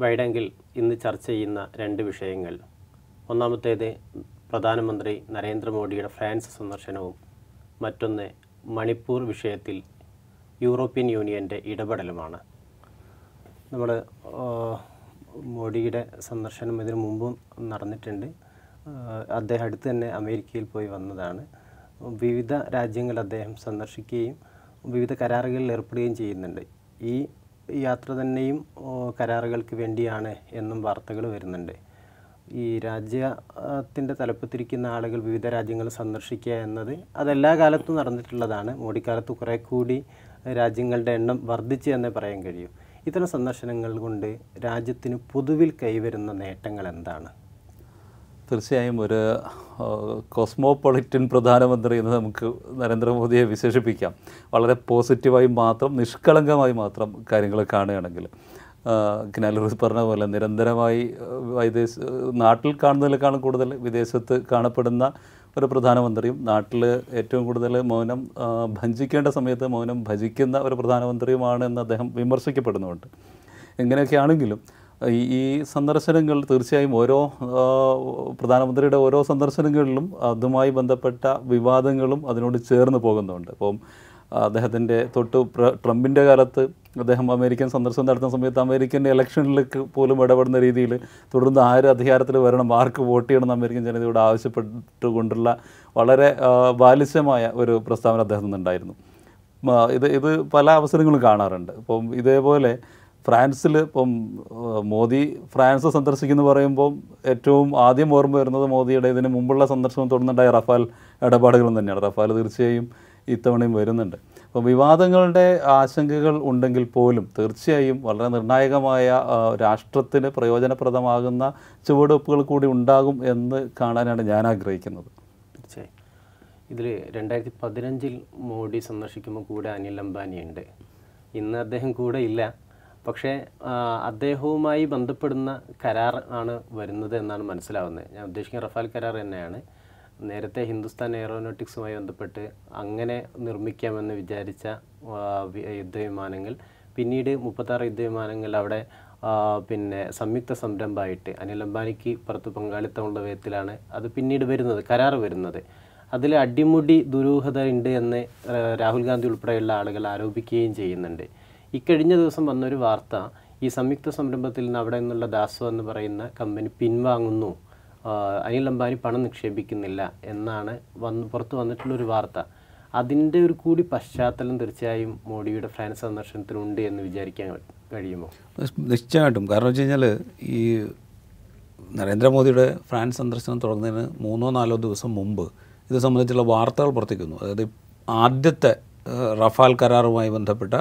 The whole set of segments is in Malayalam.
വൈഡെങ്കിൽ ഇന്ന് ചർച്ച ചെയ്യുന്ന രണ്ട് വിഷയങ്ങൾ ഒന്നാമത്തേത് പ്രധാനമന്ത്രി നരേന്ദ്രമോദിയുടെ ഫ്രാൻസ് സന്ദർശനവും മറ്റൊന്ന് മണിപ്പൂർ വിഷയത്തിൽ യൂറോപ്യൻ യൂണിയൻ്റെ ഇടപെടലുമാണ് നമ്മൾ മോഡിയുടെ സന്ദർശനം ഇതിനു മുമ്പും നടന്നിട്ടുണ്ട് ആ, അദ്ദേഹം അടുത്ത് തന്നെ അമേരിക്കയിൽ പോയി വന്നതാണ് വിവിധ രാജ്യങ്ങൾ അദ്ദേഹം സന്ദർശിക്കുകയും വിവിധ കരാറുകളിൽ ഏർപ്പെടുകയും ചെയ്യുന്നുണ്ട് ഈ യാത്ര തന്നെയും ഓ, കരാറുകൾക്ക് വേണ്ടിയാണ് എന്നും വാർത്തകൾ വരുന്നുണ്ട് ഈ രാജ്യത്തിൻ്റെ തലപ്പത്തിരിക്കുന്ന ആളുകൾ വിവിധ രാജ്യങ്ങൾ സന്ദർശിക്കുക എന്നത് അതെല്ലാ കാലത്തും നടന്നിട്ടുള്ളതാണ് മോഡിക്കാലത്ത് കുറേ കൂടി രാജ്യങ്ങളുടെ എണ്ണം വർദ്ധിച്ചു എന്നേ പറയാൻ കഴിയും ഇത്തരം സന്ദർശനങ്ങൾ കൊണ്ട് രാജ്യത്തിന് പൊതുവിൽ കൈവരുന്ന നേട്ടങ്ങൾ എന്താണ് തീർച്ചയായും ഒരു കോസ്മോപൊളിറ്റൻ പ്രധാനമന്ത്രി എന്ന് നമുക്ക് നരേന്ദ്രമോദിയെ വിശേഷിപ്പിക്കാം വളരെ പോസിറ്റീവായി മാത്രം നിഷ്കളങ്കമായി മാത്രം കാര്യങ്ങൾ കാണുകയാണെങ്കിൽ കിനാലൂർ പറഞ്ഞ പോലെ നിരന്തരമായി ആ, വിദേശ നാട്ടിൽ കാണുന്നതിനേക്കാളും കൂടുതൽ വിദേശത്ത് കാണപ്പെടുന്ന ഒരു പ്രധാനമന്ത്രിയും നാട്ടിൽ ഏറ്റവും കൂടുതൽ മൗനം ആ, ഭഞ്ചിക്കേണ്ട സമയത്ത് മൗനം ഭജിക്കുന്ന ഒരു പ്രധാനമന്ത്രിയുമാണ് എന്ന് അദ്ദേഹം വിമർശിക്കപ്പെടുന്നുണ്ട് എങ്ങനെയൊക്കെ ആണെങ്കിലും ഈ ഈ സന്ദർശനങ്ങൾ തീർച്ചയായും ഓരോ ആ, പ്രധാനമന്ത്രിയുടെ ഓരോ സന്ദർശനങ്ങളിലും അതുമായി ബന്ധപ്പെട്ട വിവാദങ്ങളും അതിനോട് ചേർന്ന് പോകുന്നുണ്ട് അപ്പം അദ്ദേഹത്തിൻ്റെ തൊട്ട് പ്ര- ട്രംപിൻ്റെ കാലത്ത് അദ്ദേഹം അമേരിക്കൻ സന്ദർശനം നടത്തുന്ന സമയത്ത് അമേരിക്കൻ ഇലക്ഷനിലേക്ക് പോലും ഇടപെടുന്ന രീതിയിൽ തുടർന്ന് ആര് അധികാരത്തിൽ വരണം ആർക്ക് വോട്ട് ചെയ്യണം എന്ന് അമേരിക്കൻ ജനതയോട് ആവശ്യപ്പെട്ടുകൊണ്ടുള്ള വളരെ ആ, ബാലിശമായ ഒരു പ്രസ്താവന അദ്ദേഹത്തിൽ നിന്നുണ്ടായിരുന്നു മ- ഇത് ഇത് പല അവസരങ്ങളും കാണാറുണ്ട് അപ്പം ഇതേപോലെ ഫ്രാൻസിൽ ഇപ്പം ആ, മോദി ഫ്രാൻസ് സന്ദർശിക്കുന്നു പറയുമ്പോൾ ഏറ്റവും ആദ്യം ഓർമ്മ വരുന്നത് മോദിയുടെ ഇതിന് മുമ്പുള്ള സന്ദർശനം തുടർന്നുണ്ടായ റഫാൽ ഇടപാടുകളും തന്നെയാണ് റഫാൽ തീർച്ചയായും ഇത്തവണയും വരുന്നുണ്ട് അപ്പോൾ വിവാദങ്ങളുടെ ആശങ്കകൾ ഉണ്ടെങ്കിൽ പോലും തീർച്ചയായും വളരെ നിർണായകമായ ആ, രാഷ്ട്രത്തിന് പ്രയോജനപ്രദമാകുന്ന ചുവടുവെപ്പുകൾ കൂടി ഉണ്ടാകും എന്ന് കാണാനാണ് ഞാൻ ആഗ്രഹിക്കുന്നത് തീർച്ചയായും ഇതിൽ രണ്ടായിരത്തി പതിനഞ്ചിൽ മോഡി സന്ദർശിക്കുമ്പോൾ കൂടെ അനിൽ അംബാനിയുണ്ട് ഇന്ന് അദ്ദേഹം കൂടെ ഇല്ല പക്ഷേ ആ, അദ്ദേഹവുമായി ബന്ധപ്പെടുന്ന കരാർ ആണ് വരുന്നത് എന്നാണ് മനസ്സിലാവുന്നത് ഞാൻ ഉദ്ദേശിക്കുന്ന റഫാൽ കരാർ തന്നെയാണ് നേരത്തെ ഹിന്ദുസ്ഥാൻ എയറോനോട്ടിക്സുമായി ബന്ധപ്പെട്ട് അങ്ങനെ നിർമ്മിക്കാമെന്ന് വിചാരിച്ച ആ, വി- യുദ്ധവിമാനങ്ങൾ പിന്നീട് മുപ്പത്താറ് യുദ്ധവിമാനങ്ങൾ അവിടെ ആ, പിന്നെ സംയുക്ത സംരംഭമായിട്ട് അനിൽ അംബാനിക്ക് പുറത്ത് പങ്കാളിത്തമുള്ള വിധത്തിലാണ് അത് പിന്നീട് വരുന്നത് കരാർ വരുന്നത് അതിൽ അടിമുടി ദുരൂഹത ഉണ്ട് എന്ന് ആ, രാഹുൽ ഗാന്ധി ഉൾപ്പെടെയുള്ള ആളുകൾ ആരോപിക്കുകയും ചെയ്യുന്നുണ്ട് ഇക്കഴിഞ്ഞ ദിവസം വന്നൊരു വാർത്ത ഈ സംയുക്ത സംരംഭത്തിൽ നിന്ന് അവിടെ നിന്നുള്ള ദാസോ എന്ന് പറയുന്ന കമ്പനി പിൻവാങ്ങുന്നു ആ, അനിൽ അംബാനി പണം നിക്ഷേപിക്കുന്നില്ല എന്നാണ് വന്ന് പുറത്ത് വന്നിട്ടുള്ളൊരു വാർത്ത അതിൻ്റെ ഒരു കൂടി പശ്ചാത്തലം തീർച്ചയായും മോഡിയുടെ ഫ്രാൻസ് സന്ദർശനത്തിനുണ്ട് എന്ന് വിചാരിക്കാൻ കഴിയുമോ നിശ്ച- നിശ്ചയമായിട്ടും കാരണം വെച്ച് കഴിഞ്ഞാൽ ഈ നരേന്ദ്രമോദിയുടെ ഫ്രാൻസ് സന്ദർശനം തുടങ്ങുന്നതിന് മൂന്നോ നാലോ ദിവസം മുമ്പ് ഇത് സംബന്ധിച്ചുള്ള വാർത്തകൾ പുറത്തേക്കുന്നു അതായത് ആദ്യത്തെ ആ, റഫാൽ കരാറുമായി ബന്ധപ്പെട്ട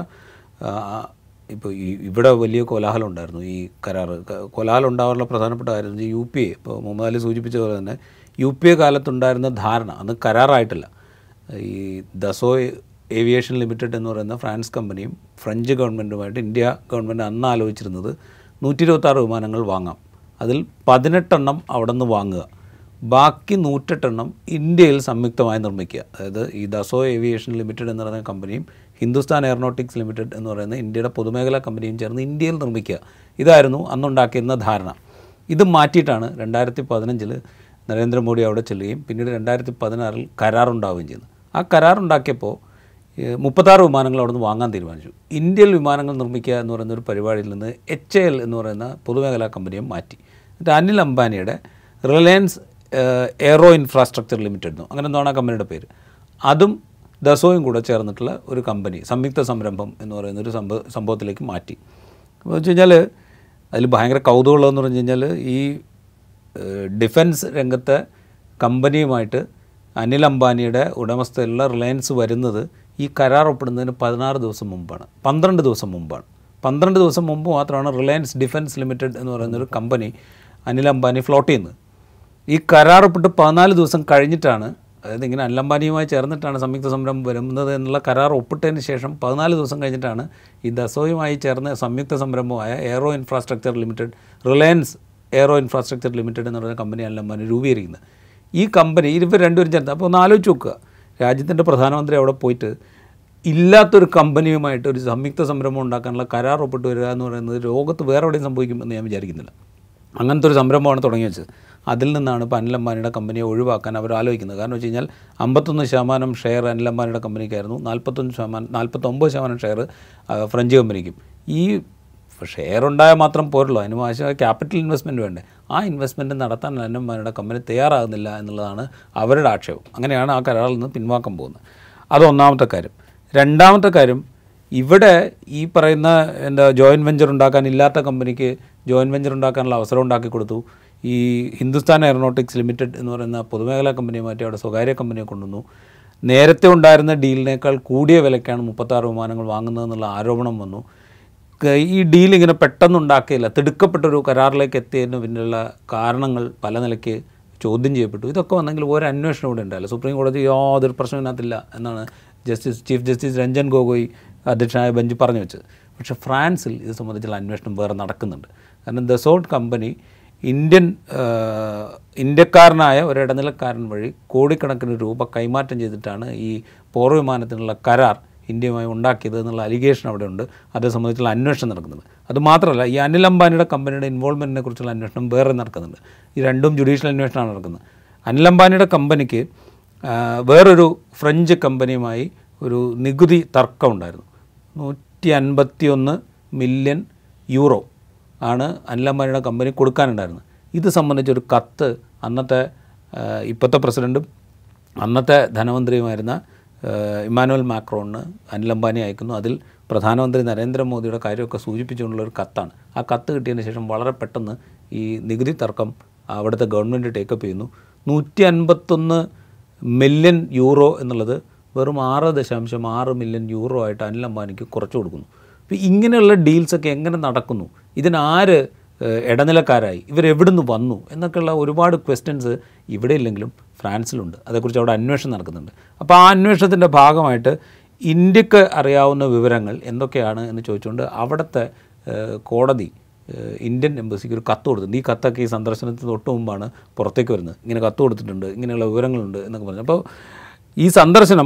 ഇപ്പോൾ ഈ ഇവിടെ വലിയ കോലാഹലം ഉണ്ടായിരുന്നു ഈ കരാർ ക- കോലാഹലം ഉണ്ടാകാനുള്ള പ്രധാനപ്പെട്ട കാര്യം എന്ന് വെച്ചാൽ യു പി എ ഇപ്പോൾ മുഹമ്മദ് അലി സൂചിപ്പിച്ച പോലെ തന്നെ യു പി എ കാലത്തുണ്ടായിരുന്ന ധാരണ അന്ന് കരാറായിട്ടില്ല ഈ ദസോ ഏവിയേഷൻ ലിമിറ്റഡ് എന്ന് പറയുന്ന ഫ്രാൻസ് കമ്പനിയും ഫ്രഞ്ച് ഗവൺമെൻറ്റുമായിട്ട് ഇന്ത്യ ഗവൺമെൻറ് അന്ന് ആലോചിച്ചിരുന്നത് നൂറ്റി ഇരുപത്താറ് വിമാനങ്ങൾ വാങ്ങാം അതിൽ പതിനെട്ടെണ്ണം അവിടെ നിന്ന് വാങ്ങുക ബാക്കി നൂറ്റെട്ടെണ്ണം ഇന്ത്യയിൽ സംയുക്തമായി നിർമ്മിക്കുക അതായത് ഈ ദസോ ഏവിയേഷൻ ലിമിറ്റഡ് എന്ന് പറയുന്ന കമ്പനിയും ഹിന്ദുസ്ഥാൻ എയറോനോട്ടിക്സ് ലിമിറ്റഡ് എന്ന് പറയുന്ന ഇന്ത്യയുടെ പൊതുമേഖലാ കമ്പനിയും ചേർന്ന് ഇന്ത്യയിൽ നിർമ്മിക്കുക ഇതായിരുന്നു അന്നുണ്ടാക്കിയിരുന്ന ധാരണ ഇത് മാറ്റിയിട്ടാണ് രണ്ടായിരത്തി പതിനഞ്ചിൽ നരേന്ദ്രമോദി അവിടെ ചെല്ലുകയും പിന്നീട് രണ്ടായിരത്തി പതിനാറിൽ കരാറുണ്ടാവുകയും ചെയ്യുന്നത് ആ കരാറുണ്ടാക്കിയപ്പോൾ ഏഹ്, മുപ്പത്താറ് വിമാനങ്ങൾ അവിടെ നിന്ന് വാങ്ങാൻ തീരുമാനിച്ചു ഇന്ത്യയിൽ വിമാനങ്ങൾ നിർമ്മിക്കുക എന്ന് പറയുന്ന ഒരു പരിപാടിയിൽ നിന്ന് എച്ച് എൽ എന്ന് പറയുന്ന പൊതുമേഖലാ കമ്പനിയെ മാറ്റി എന്നിട്ട് അനിൽ അംബാനിയുടെ റിലയൻസ് ഏഹ്, എയറോ ഇൻഫ്രാസ്ട്രക്ചർ ലിമിറ്റഡ് എന്നോ അങ്ങനെ എന്താണ് ആ കമ്പനിയുടെ പേര് അതും ദസോയും കൂടെ ചേർന്നിട്ടുള്ള ഒരു കമ്പനി സംയുക്ത സംരംഭം എന്ന് പറയുന്ന ഒരു സംഭവ സംഭവത്തിലേക്ക് മാറ്റി അപ്പോൾ വെച്ച് കഴിഞ്ഞാൽ അതിൽ ഭയങ്കര കൗതുകമുള്ളതെന്ന് പറഞ്ഞു കഴിഞ്ഞാൽ ഈ ഏഹ്, ഡിഫൻസ് രംഗത്തെ കമ്പനിയുമായിട്ട് അനിൽ അംബാനിയുടെ ഉടമസ്ഥയിലുള്ള റിലയൻസ് വരുന്നത് ഈ കരാർ ഒപ്പിടുന്നതിന് പതിനാറ് ദിവസം മുമ്പാണ് പന്ത്രണ്ട് ദിവസം മുമ്പാണ് പന്ത്രണ്ട് ദിവസം മുമ്പ് മാത്രമാണ് റിലയൻസ് ഡിഫൻസ് ലിമിറ്റഡ് എന്ന് പറയുന്ന ഒരു കമ്പനി അനിൽ അംബാനി ഫ്ലോട്ട് ചെയ്യുന്നത് ഈ കരാർ ഒപ്പിട്ട് പതിനാല് ദിവസം കഴിഞ്ഞിട്ടാണ് അതായത് ഇങ്ങനെ അനിൽ അംബാനിയുമായി ചേർന്നിട്ടാണ് സംയുക്ത സംരംഭം വരുന്നത് എന്നുള്ള കരാർ ഒപ്പിട്ടതിന് ശേഷം പതിനാല് ദിവസം കഴിഞ്ഞിട്ടാണ് ഈ ദസോയുമായി ചേർന്ന സംയുക്ത സംരംഭമായ aero infrastructure limited Reliance aero infrastructure limited എന്ന് പറയുന്ന കമ്പനി അനിൽ അംബാനി രൂപീകരിക്കുന്നത് ഈ കമ്പനി ഇവർ രണ്ടുപേരും ചേർന്ന് അപ്പോൾ ഒന്ന് ആലോചിച്ച് നോക്കുക രാജ്യത്തിൻ്റെ പ്രധാനമന്ത്രി അവിടെ പോയിട്ട് ഇല്ലാത്തൊരു കമ്പനിയുമായിട്ട് ഒരു സംയുക്ത സംരംഭം ഉണ്ടാക്കാനുള്ള കരാർ ഒപ്പിട്ട് വരിക എന്ന് പറയുന്നത് ലോകത്ത് വേറെ എവിടെയും സംഭവിക്കുമെന്ന് ഞാൻ വിചാരിക്കുന്നില്ല അങ്ങനത്തെ ഒരു സംരംഭമാണ് തുടങ്ങി വെച്ചത് അതിൽ നിന്നാണ് ഇപ്പോൾ അനിൽ അംബാനിയുടെ കമ്പനിയെ ഒഴിവാക്കാൻ അവർ ആലോചിക്കുന്നത് കാരണം വെച്ച് കഴിഞ്ഞാൽ അമ്പത്തൊന്ന് ശതമാനം ഷെയർ അനിൽ അംബാനിയുടെ കമ്പനിക്കായിരുന്നു നാൽപ്പത്തൊന്ന് ശതമാനം നാൽപ്പത്തൊമ്പത് ശതമാനം ഷെയർ ഫ്രഞ്ച് കമ്പനിക്കും ഈ ഷെയർ ഉണ്ടായാൽ മാത്രം പോരല്ലോ അതിന് ആവശ്യമായ ക്യാപിറ്റൽ ഇൻവെസ്റ്റ്മെൻറ്റ് വേണ്ടേ ആ ഇൻവെസ്റ്റ്മെൻറ്റ് നടത്താൻ അനിൽ അംബാനിയുടെ കമ്പനി തയ്യാറാകുന്നില്ല എന്നുള്ളതാണ് അവരുടെ ആക്ഷേപം അങ്ങനെയാണ് ആ കരാറിൽ നിന്ന് പിൻവാക്കം പോകുന്നത് അത് ഒന്നാമത്തെ കാര്യം രണ്ടാമത്തെ കാര്യം ഇവിടെ ഈ പറയുന്ന എന്താ ജോയിൻറ്റ് വെഞ്ചർ ഉണ്ടാക്കാൻ ഇല്ലാത്ത കമ്പനിക്ക് ജോയിൻറ്റ് വെഞ്ചർ ഉണ്ടാക്കാനുള്ള അവസരം ഉണ്ടാക്കി കൊടുത്തു ഈ ഹിന്ദുസ്ഥാൻ എയറോനോട്ടിക്സ് ലിമിറ്റഡ് എന്ന് പറയുന്ന പൊതുമേഖലാ കമ്പനിയെ മാറ്റി അവിടെ സ്വകാര്യ കമ്പനിയെ കൊണ്ടുവന്നു നേരത്തെ ഉണ്ടായിരുന്ന ഡീലിനേക്കാൾ കൂടിയ വിലയ്ക്കാണ് മുപ്പത്താറ് വിമാനങ്ങൾ വാങ്ങുന്നതെന്നുള്ള ആരോപണം വന്നു ക- ഈ ഡീൽ ഇങ്ങനെ പെട്ടെന്ന് ഉണ്ടാക്കിയില്ല തിടുക്കപ്പെട്ടൊരു കരാറിലേക്ക് എത്തിയതിന് പിന്നിലുള്ള കാരണങ്ങൾ പല നിലയ്ക്ക് ചോദ്യം ചെയ്യപ്പെട്ടു ഇതൊക്കെ വന്നെങ്കിൽ ഒരു അന്വേഷണം ഇവിടെ ഉണ്ടായില്ല സുപ്രീം കോടതി യാതൊരു പ്രശ്നം ഇതിനകത്തില്ല എന്നാണ് justice chief justice Ranjan Gogoi അധ്യക്ഷനായ ബെഞ്ച് പറഞ്ഞു വെച്ചത് പക്ഷേ ഫ്രാൻസിൽ ഇത് സംബന്ധിച്ചുള്ള അന്വേഷണം വേറെ നടക്കുന്നുണ്ട് കാരണം ദസോൾട്ട് കമ്പനി ഇന്ത്യൻ ആ, ഇന്ത്യക്കാരനായ ഒരു ഇടനിലക്കാരൻ വഴി കോടിക്കണക്കിന് രൂപ കൈമാറ്റം ചെയ്തിട്ടാണ് ഈ പോർ വിമാനത്തിനുള്ള കരാർ ഇന്ത്യയുമായി ഉണ്ടാക്കിയത് എന്നുള്ള അലിഗേഷൻ അവിടെ ഉണ്ട് അത് സംബന്ധിച്ചുള്ള അന്വേഷണം നടക്കുന്നുണ്ട് അത് മാത്രമല്ല ഈ അനിൽ അംബാനിയുടെ കമ്പനിയുടെ ഇൻവോൾവ്മെൻറ്റിനെ കുറിച്ചുള്ള അന്വേഷണം വേറെ നടക്കുന്നുണ്ട് ഈ രണ്ടും ജുഡീഷ്യൽ അന്വേഷണമാണ് നടക്കുന്നത് അനിൽ അംബാനിയുടെ കമ്പനിക്ക് ആ, വേറൊരു ഫ്രഞ്ച് കമ്പനിയുമായി ഒരു നികുതി തർക്കം ഉണ്ടായിരുന്നു നൂറ്റി അൻപത്തി ഒന്ന് മില്യൺ യൂറോ ആണ് അനിൽ അംബാനിയുടെ കമ്പനി കൊടുക്കാനുണ്ടായിരുന്നത് ഇത് സംബന്ധിച്ചൊരു കത്ത് അന്നത്തെ ആ, ഇപ്പോഴത്തെ പ്രസിഡൻറ്റും അന്നത്തെ ധനമന്ത്രിയുമായിരുന്ന ആ, ഇമ്മാനുവൽ മാക്രോണിന് അനിൽ അംബാനി അയക്കുന്നു അതിൽ പ്രധാനമന്ത്രി നരേന്ദ്രമോദിയുടെ കാര്യമൊക്കെ സൂചിപ്പിച്ചുകൊണ്ടുള്ള ഒരു കത്താണ് ആ കത്ത് കിട്ടിയതിന് ശേഷം വളരെ പെട്ടെന്ന് ഈ നികുതി തർക്കം അവിടുത്തെ ഗവൺമെൻറ് ടേക്കപ്പ് ചെയ്യുന്നു നൂറ്റി അൻപത്തൊന്ന് മില്യൺ യൂറോ എന്നുള്ളത് വെറും ആറ് ദശാംശം ആറ് മില്യൺ യൂറോ ആയിട്ട് അനിൽ അംബാനിക്ക് കുറച്ച് കൊടുക്കുന്നു അപ്പോൾ ഇങ്ങനെയുള്ള ഡീൽസൊക്കെ എങ്ങനെ നടക്കുന്നു ഇതിനാര് ഏഹ്, ഇടനിലക്കാരായി ഇവരെവിടുന്ന് വന്നു എന്നൊക്കെയുള്ള ഒരുപാട് ക്വസ്റ്റ്യൻസ് ഇവിടെ ഇല്ലെങ്കിലും ഫ്രാൻസിലുണ്ട് അതേക്കുറിച്ച് അവിടെ അന്വേഷണം നടക്കുന്നുണ്ട് അപ്പോൾ ആ അന്വേഷണത്തിൻ്റെ ഭാഗമായിട്ട് ഇന്ത്യക്ക് അറിയാവുന്ന വിവരങ്ങൾ എന്തൊക്കെയാണ് എന്ന് ചോദിച്ചുകൊണ്ട് അവിടുത്തെ ഏഹ്, കോടതി ഏഹ് ഇന്ത്യൻ എംബസിക്ക് ഒരു കത്ത് കൊടുത്തിട്ടുണ്ട് ഈ കത്തൊക്കെ ഈ സന്ദർശനത്തിന് തൊട്ട് മുമ്പാണ് പുറത്തേക്ക് വരുന്നത് ഇങ്ങനെ കത്ത് കൊടുത്തിട്ടുണ്ട് ഇങ്ങനെയുള്ള വിവരങ്ങളുണ്ട് എന്നൊക്കെ പറഞ്ഞു അപ്പോൾ ഈ സന്ദർശനം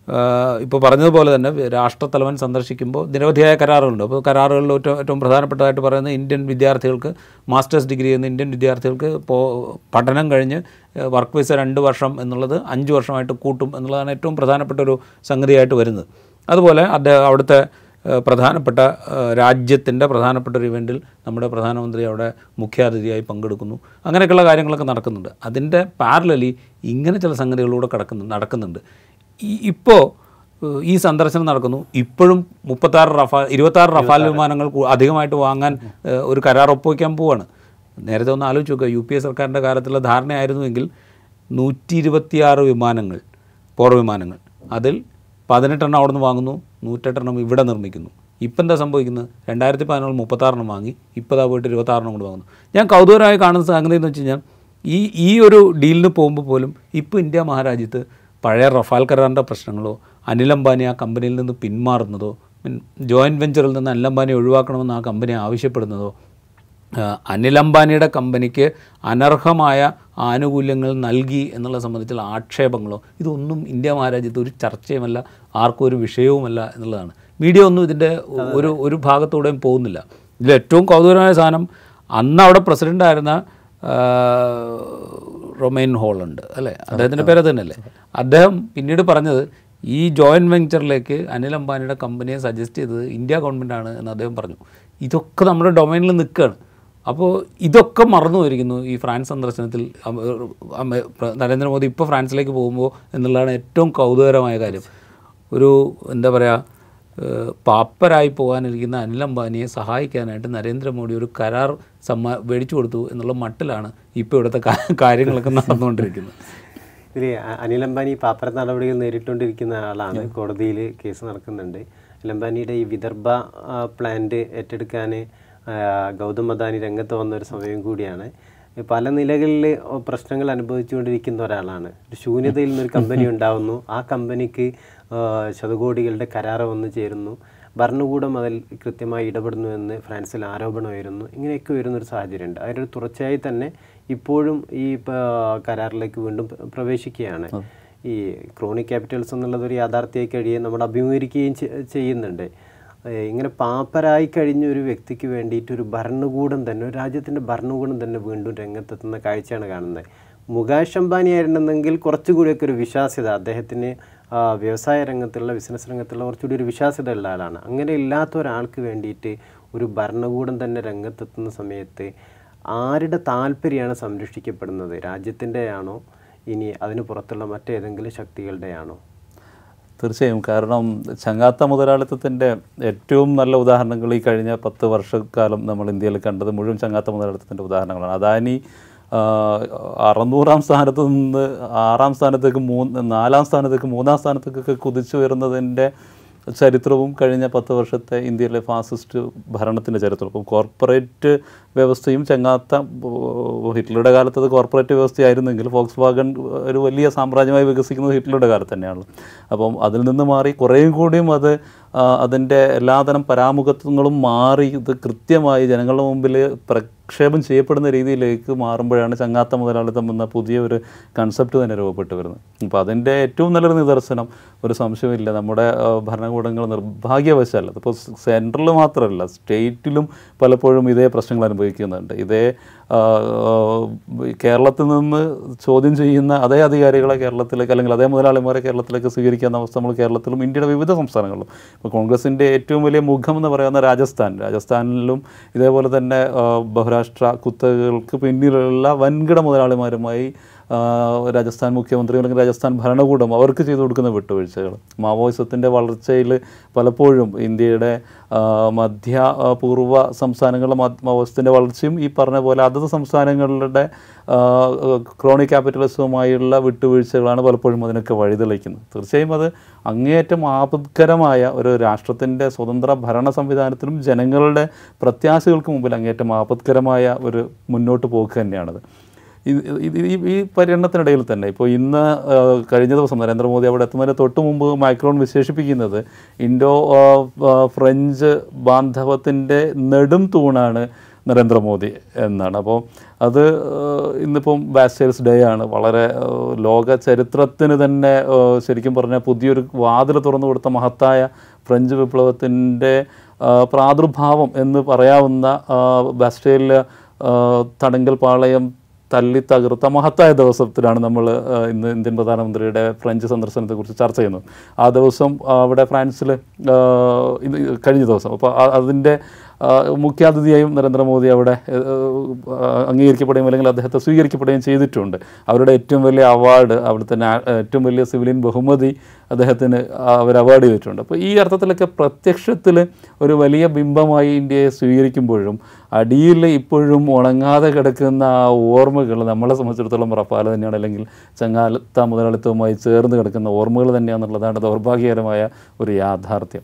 ഇപ്പോൾ പറഞ്ഞതുപോലെ തന്നെ രാഷ്ട്രത്തലവൻ സന്ദർശിക്കുമ്പോൾ നിരവധിയായ കരാറുകളുണ്ട് അപ്പോൾ കരാറുകളിൽ ഏറ്റവും ഏറ്റവും പ്രധാനപ്പെട്ടതായിട്ട് പറയുന്നത് ഇന്ത്യൻ വിദ്യാർത്ഥികൾക്ക് മാസ്റ്റേഴ്സ് ഡിഗ്രി ചെയ്യുന്ന ഇന്ത്യൻ വിദ്യാർത്ഥികൾക്ക് ഇപ്പോൾ പഠനം കഴിഞ്ഞ് വർക്ക് വിസ രണ്ട് വർഷം എന്നുള്ളത് അഞ്ച് വർഷമായിട്ട് കൂട്ടും എന്നുള്ളതാണ് ഏറ്റവും പ്രധാനപ്പെട്ട ഒരു സംഗതിയായിട്ട് വരുന്നത് അതുപോലെ അദ്ദേഹം അവിടുത്തെ ഏഹ് പ്രധാനപ്പെട്ട ഏഹ് രാജ്യത്തിൻ്റെ പ്രധാനപ്പെട്ട ഒരു ഇവൻറ്റിൽ നമ്മുടെ പ്രധാനമന്ത്രി അവിടെ മുഖ്യാതിഥിയായി പങ്കെടുക്കുന്നു അങ്ങനെയൊക്കെയുള്ള കാര്യങ്ങളൊക്കെ നടക്കുന്നുണ്ട് അതിൻ്റെ പാരലലി ഇങ്ങനെ ചില സംഗതികളിലൂടെ കിടക്കുന്നുണ്ട് നടക്കുന്നുണ്ട് ഈ ഇപ്പോൾ ഏഹ് ഈ സന്ദർശനം നടക്കുന്നു ഇപ്പോഴും മുപ്പത്താറ് റഫാൽ ഇരുപത്താറ് റഫാൽ വിമാനങ്ങൾ കൂ- അധികമായിട്ട് വാങ്ങാൻ ഏഹ് ഒരു കരാർ ഒപ്പുവയ്ക്കാൻ പോവാണ് നേരത്തെ ഒന്ന് ആലോചിച്ച് നോക്കുക യു പി എ സർക്കാരിൻ്റെ കാലത്തുള്ള ധാരണയായിരുന്നുവെങ്കിൽ നൂറ്റി ഇരുപത്തിയാറ് വിമാനങ്ങൾ പോർ വിമാനങ്ങൾ അതിൽ പതിനെട്ടെണ്ണം അവിടെ നിന്ന് വാങ്ങുന്നു നൂറ്റെട്ടെണ്ണം ഇവിടെ നിർമ്മിക്കുന്നു ഇപ്പം എന്താ സംഭവിക്കുന്നത് രണ്ടായിരത്തി പതിനേഴ് മുപ്പത്താറെണ്ണം വാങ്ങി ഇപ്പോൾ ദാ പോയിട്ട് ഇരുപത്താറെണ്ണം കൊണ്ട് വാങ്ങുന്നു ഞാൻ കൗതുകരമായി കാണുന്ന സംഗതി എന്ന് വെച്ച് കഴിഞ്ഞാൽ ഈ ഈ ഒരു ഡീലിന് പോകുമ്പോൾ പോലും ഇപ്പോൾ ഇന്ത്യ മഹാരാജ്യത്ത് പഴയ റഫാൽ കരാറിൻ്റെ പ്രശ്നങ്ങളോ അനിൽ അംബാനി ആ കമ്പനിയിൽ നിന്ന് പിന്മാറുന്നതോ മീൻ ജോയിൻറ്റ് വെഞ്ചറിൽ നിന്ന് അനിൽ അംബാനി ഒഴിവാക്കണമെന്ന് ആ കമ്പനി ആവശ്യപ്പെടുന്നതോ ആ, അനിൽ അംബാനിയുടെ കമ്പനിക്ക് അനർഹമായ ആനുകൂല്യങ്ങൾ നൽകി എന്നുള്ള സംബന്ധിച്ചുള്ള ആക്ഷേപങ്ങളോ ഇതൊന്നും ഇന്ത്യ മഹാരാജ്യത്ത് ഒരു ചർച്ചയുമല്ല ആർക്കും ഒരു വിഷയവുമല്ല എന്നുള്ളതാണ് മീഡിയ ഒന്നും ഇതിൻ്റെ ഒരു ഒരു ഭാഗത്തൂടെയും പോകുന്നില്ല ഇതിൽ ഏറ്റവും കൗതുകരമായ സാധനം അന്ന് അവിടെ പ്രസിഡൻ്റായിരുന്ന റൊമൈൻ ഹോളുണ്ട് അല്ലേ അദ്ദേഹത്തിൻ്റെ പേര് അത് തന്നെയല്ലേ അദ്ദേഹം പിന്നീട് പറഞ്ഞത് ഈ ജോയിൻറ്റ് വെഞ്ചറിലേക്ക് അനിൽ അംബാനിയുടെ കമ്പനിയെ സജസ്റ്റ് ചെയ്തത് ഇന്ത്യ ഗവൺമെൻറ്റാണ് എന്ന് അദ്ദേഹം പറഞ്ഞു ഇതൊക്കെ നമ്മുടെ ഡൊമൈനിൽ നിൽക്കുകയാണ് അപ്പോൾ ഇതൊക്കെ മറന്നു പോയിരിക്കുന്നു ഈ ഫ്രാൻസ് സന്ദർശനത്തിൽ അമ- അമ- പ്ര- നരേന്ദ്രമോദി ഇപ്പോൾ ഫ്രാൻസിലേക്ക് പോകുമ്പോൾ എന്നുള്ളതാണ് ഏറ്റവും കൗതുകരമായ കാര്യം ഒരു എന്താ പറയുക ഏഹ് പാപ്പരായി പോകാനിരിക്കുന്ന അനിൽ അംബാനിയെ സഹായിക്കാനായിട്ട് നരേന്ദ്രമോദി ഒരു കരാർ സമ്മാ മേടിച്ചു കൊടുത്തു എന്നുള്ള മട്ടിലാണ് ഇപ്പോൾ ഇവിടുത്തെ കാ- കാര്യങ്ങളൊക്കെ നടന്നുകൊണ്ടിരിക്കുന്നത് ഇതിൽ അനിൽ അംബാനി പാപ്പര നടപടികൾ നേരിട്ടുകൊണ്ടിരിക്കുന്ന ആളാണ് കോടതിയിൽ കേസ് നടക്കുന്നുണ്ട് അനിൽ അംബാനിയുടെ ഈ വിദർഭ ആ, പ്ലാന്റ് ഏറ്റെടുക്കാൻ ആ, ഗൗതം അദാനി രംഗത്ത് വന്ന ഒരു സമയം കൂടിയാണ് പല നിലകളിൽ പ്രശ്നങ്ങൾ അനുഭവിച്ചുകൊണ്ടിരിക്കുന്ന ഒരാളാണ് ഒരു ശൂന്യതയിൽ നിന്നൊരു കമ്പനി ഉണ്ടാവുന്നു ആ കമ്പനിക്ക് ആ, ശതകോടികളുടെ കരാറ് വന്നു ചേരുന്നു ഭരണകൂടം അതിൽ കൃത്യമായി ഇടപെടുന്നു എന്ന് ഫ്രാൻസിൽ ആരോപണമായിരുന്നു ഇങ്ങനെയൊക്കെ വരുന്നൊരു സാഹചര്യമുണ്ട് അതിനൊരു തുടർച്ചയായി തന്നെ ഇപ്പോഴും ഈ പ- കരാറിലേക്ക് വീണ്ടും പ്ര- പ്രവേശിക്കുകയാണ് ഈ ക്രോണിക് ക്യാപിറ്റൽസ് എന്നുള്ളത് ഒരു യാഥാർത്ഥ്യമായി കഴിയുകയും നമ്മൾ അഭിമുഖീകരിക്കുകയും ചെ- ചെയ്യുന്നുണ്ട് ഏഹ് ഇങ്ങനെ പാപ്പരായി കഴിഞ്ഞ ഒരു വ്യക്തിക്ക് വേണ്ടിയിട്ട് ഒരു ഭരണകൂടം തന്നെ ഒരു രാജ്യത്തിൻ്റെ ഭരണകൂടം തന്നെ വീണ്ടും രംഗത്തെത്തുന്ന കാഴ്ചയാണ് കാണുന്നത് മുകേഷ് അംബാനി ആയിരുന്നെങ്കിൽ കുറച്ചുകൂടിയൊക്കെ ഒരു വിശ്വാസ്യത അദ്ദേഹത്തിന് ആ, വ്യവസായ രംഗത്തുള്ള ബിസിനസ് രംഗത്തുള്ള കുറച്ചുകൂടി ഒരു വിശ്വാസ്യത ഉള്ള ആളാണ് അങ്ങനെ ഇല്ലാത്ത ഒരാൾക്ക് വേണ്ടിയിട്ട് ഒരു ഭരണകൂടം തന്നെ രംഗത്തെത്തുന്ന സമയത്ത് ആരുടെ താല്പര്യമാണ് സംരക്ഷിക്കപ്പെടുന്നത് രാജ്യത്തിൻ്റെയാണോ ഇനി അതിന് പുറത്തുള്ള മറ്റേതെങ്കിലും ശക്തികളുടെയാണോ തീർച്ചയായും കാരണം ചങ്ങാത്ത മുതലാളിത്തത്തിൻ്റെ ഏറ്റവും നല്ല ഉദാഹരണങ്ങൾ ഈ കഴിഞ്ഞ പത്ത് വർഷക്കാലം നമ്മൾ ഇന്ത്യയിൽ കണ്ടത് മുഴുവൻ ചങ്ങാത്ത മുതലാളിത്തത്തിൻ്റെ ഉദാഹരണങ്ങളാണ് അദാനി ആ, അറുന്നൂറാം സ്ഥാനത്ത് നിന്ന് ആറാം സ്ഥാനത്തേക്ക് മൂന്ന് നാലാം സ്ഥാനത്തേക്ക് മൂന്നാം സ്ഥാനത്തേക്കൊക്കെ കുതിച്ചു വരുന്നതിൻ്റെ ചരിത്രവും കഴിഞ്ഞ പത്ത് വർഷത്തെ ഇന്ത്യയിലെ ഫാസിസ്റ്റ് ഭരണത്തിൻ്റെ ചരിത്രവും അപ്പം കോർപ്പറേറ്റ് വ്യവസ്ഥയും ചങ്ങാത്ത ഓ, ഹിറ്റ്ലറുടെ കാലത്ത് അത് കോർപ്പറേറ്റ് വ്യവസ്ഥയായിരുന്നെങ്കിൽ ഫോക്സ് വാഗൺ ഒരു വലിയ സാമ്രാജ്യമായി വികസിക്കുന്നത് ഹിറ്റ്ലറുടെ കാലത്ത് തന്നെയാണ് അപ്പം അതിൽ നിന്ന് മാറി കുറേയും കൂടിയും അത് ആ, അതിൻ്റെ എല്ലാതരം പരാമുഖത്വങ്ങളും മാറി ഇത് കൃത്യമായി ജനങ്ങളുടെ മുമ്പിൽ പ്രക്ഷേപം ചെയ്യപ്പെടുന്ന രീതിയിലേക്ക് മാറുമ്പോഴാണ് ചങ്ങാത്ത മുതലാളിത്തം എന്ന പുതിയ ഒരു കൺസെപ്റ്റ് തന്നെ രൂപപ്പെട്ടു വരുന്നത് അപ്പോൾ അതിൻ്റെ ഏറ്റവും നല്ലൊരു നിദർശനം ഒരു സംശയമില്ല നമ്മുടെ ആ, ഭരണകൂടങ്ങൾ നിർഭാഗ്യവശാൽ അതിപ്പോൾ സെൻട്രൽ മാത്രമല്ല സ്റ്റേറ്റിലും പലപ്പോഴും ഇതേ പ്രശ്നങ്ങൾ അനുഭവിക്കുന്നുണ്ട് ഇതേ ആ, ആ, കേരളത്തിൽ നിന്ന് ചോദ്യം ചെയ്യുന്ന അതേ അധികാരികളെ കേരളത്തിലേക്ക് അല്ലെങ്കിൽ അതേ മുതലാളിമാരെ കേരളത്തിലേക്ക് സ്വീകരിക്കുന്ന അവസ്ഥ നമ്മൾ കേരളത്തിലും ഇന്ത്യയുടെ വിവിധ സംസ്ഥാനങ്ങളിലും ഇപ്പോൾ കോൺഗ്രസിൻ്റെ ഏറ്റവും വലിയ മുഖം എന്ന് പറയുന്ന രാജസ്ഥാൻ രാജസ്ഥാനിലും ഇതേപോലെ തന്നെ ആ, ബഹുരാഷ്ട്ര കുത്തകകൾക്ക് പിന്നിലുള്ള വൻകിട മുതലാളിമാരുമായി ആ, രാജസ്ഥാൻ മുഖ്യമന്ത്രി അല്ലെങ്കിൽ രാജസ്ഥാൻ ഭരണകൂടം അവർക്ക് ചെയ്തു കൊടുക്കുന്ന വിട്ടുവീഴ്ചകൾ മാവോയിസത്തിൻ്റെ വളർച്ചയിൽ പലപ്പോഴും ഇന്ത്യയുടെ ആ, മധ്യ ആ, പൂർവ്വ സംസ്ഥാനങ്ങളിലെ മാ- മാവോയിസത്തിൻ്റെ വളർച്ചയും ഈ പറഞ്ഞ പോലെ അതത് സംസ്ഥാനങ്ങളുടെ ആ, ക്രോണിക് ക്യാപിറ്റലിസവുമായുള്ള വിട്ടുവീഴ്ചകളാണ് പലപ്പോഴും അതിനൊക്കെ വഴിതെളിക്കുന്നത് തീർച്ചയായും അത് അങ്ങേയറ്റം ആപത്കരമായ ഒരു രാഷ്ട്രത്തിൻ്റെ സ്വതന്ത്ര ഭരണ സംവിധാനത്തിനും ജനങ്ങളുടെ പ്രത്യാശകൾക്ക് മുമ്പിൽ അങ്ങേയറ്റം ആപത്കരമായ ഒരു മുന്നോട്ട് പോക്ക് തന്നെയാണത് ഇത് ഇത് ഈ ഈ പര്യടനത്തിനിടയിൽ തന്നെ ഇപ്പോൾ ഇന്ന് ആ, കഴിഞ്ഞ ദിവസം നരേന്ദ്രമോദി അവിടെ എത്തുന്നതിന് തൊട്ട് മുമ്പ് മൈക്രോൺ വിശേഷിപ്പിക്കുന്നത് ഇൻഡോ ആ, ആ, ഫ്രഞ്ച് ബാന്ധവത്തിൻ്റെ നെടും തൂണാണ് നരേന്ദ്രമോദി എന്നാണ് അപ്പോൾ അത് ആ, ഇന്നിപ്പം ബാസ്റ്റേഴ്സ് ഡേ ആണ് വളരെ ആ, ലോക ചരിത്രത്തിന് തന്നെ ആ, ശരിക്കും പറഞ്ഞാൽ പുതിയൊരു വാതിൽ തുറന്നു കൊടുത്ത മഹത്തായ ഫ്രഞ്ച് വിപ്ലവത്തിൻ്റെ ആ, പ്രാദുർഭാവം എന്ന് പറയാവുന്ന ആ, ബാസ്റ്റേലിലെ ആ, തടങ്കൽ പാളയം തല്ലി തകർത്ത മഹത്തായ ദിവസത്തിലാണ് നമ്മൾ ഇന്ന് ഇന്ത്യൻ പ്രധാനമന്ത്രിയുടെ ഫ്രഞ്ച് സന്ദർശനത്തെക്കുറിച്ച് ചർച്ച ചെയ്യുന്നത് ആ ദിവസം ആ, അവിടെ ഫ്രാൻസിൽ ആ, ഇത് കഴിഞ്ഞ ദിവസം അപ്പോൾ അതിൻ്റെ ആ, മുഖ്യാതിഥിയായും നരേന്ദ്രമോദി അവിടെ ആ, അംഗീകരിക്കപ്പെടുകയും അല്ലെങ്കിൽ അദ്ദേഹത്തെ സ്വീകരിക്കപ്പെടുകയും ചെയ്തിട്ടുണ്ട് അവരുടെ ഏറ്റവും വലിയ അവാർഡ് അവിടുത്തെ നാ- ഏറ്റവും വലിയ സിവിലിയൻ ബഹുമതി അദ്ദേഹത്തിന് അവർ അവാർഡ് ചെയ്തിട്ടുണ്ട് അപ്പോൾ ഈ അർത്ഥത്തിലൊക്കെ പ്രത്യക്ഷത്തിൽ ഒരു വലിയ ബിംബമായി ഇന്ത്യയെ സ്വീകരിക്കുമ്പോഴും അടിയിൽ ഇപ്പോഴും ഉണങ്ങാതെ കിടക്കുന്ന ആ ഓർമ്മകൾ നമ്മളെ സംബന്ധിച്ചിടത്തോളം റഫാല തന്നെയാണ് അല്ലെങ്കിൽ ചങ്ങാലത്ത മുതലാളിത്തവുമായി ചേർന്ന് കിടക്കുന്ന ഓർമ്മകൾ തന്നെയാണെന്നുള്ളതാണ് ദൗർഭാഗ്യകരമായ ഒരു യാഥാർത്ഥ്യം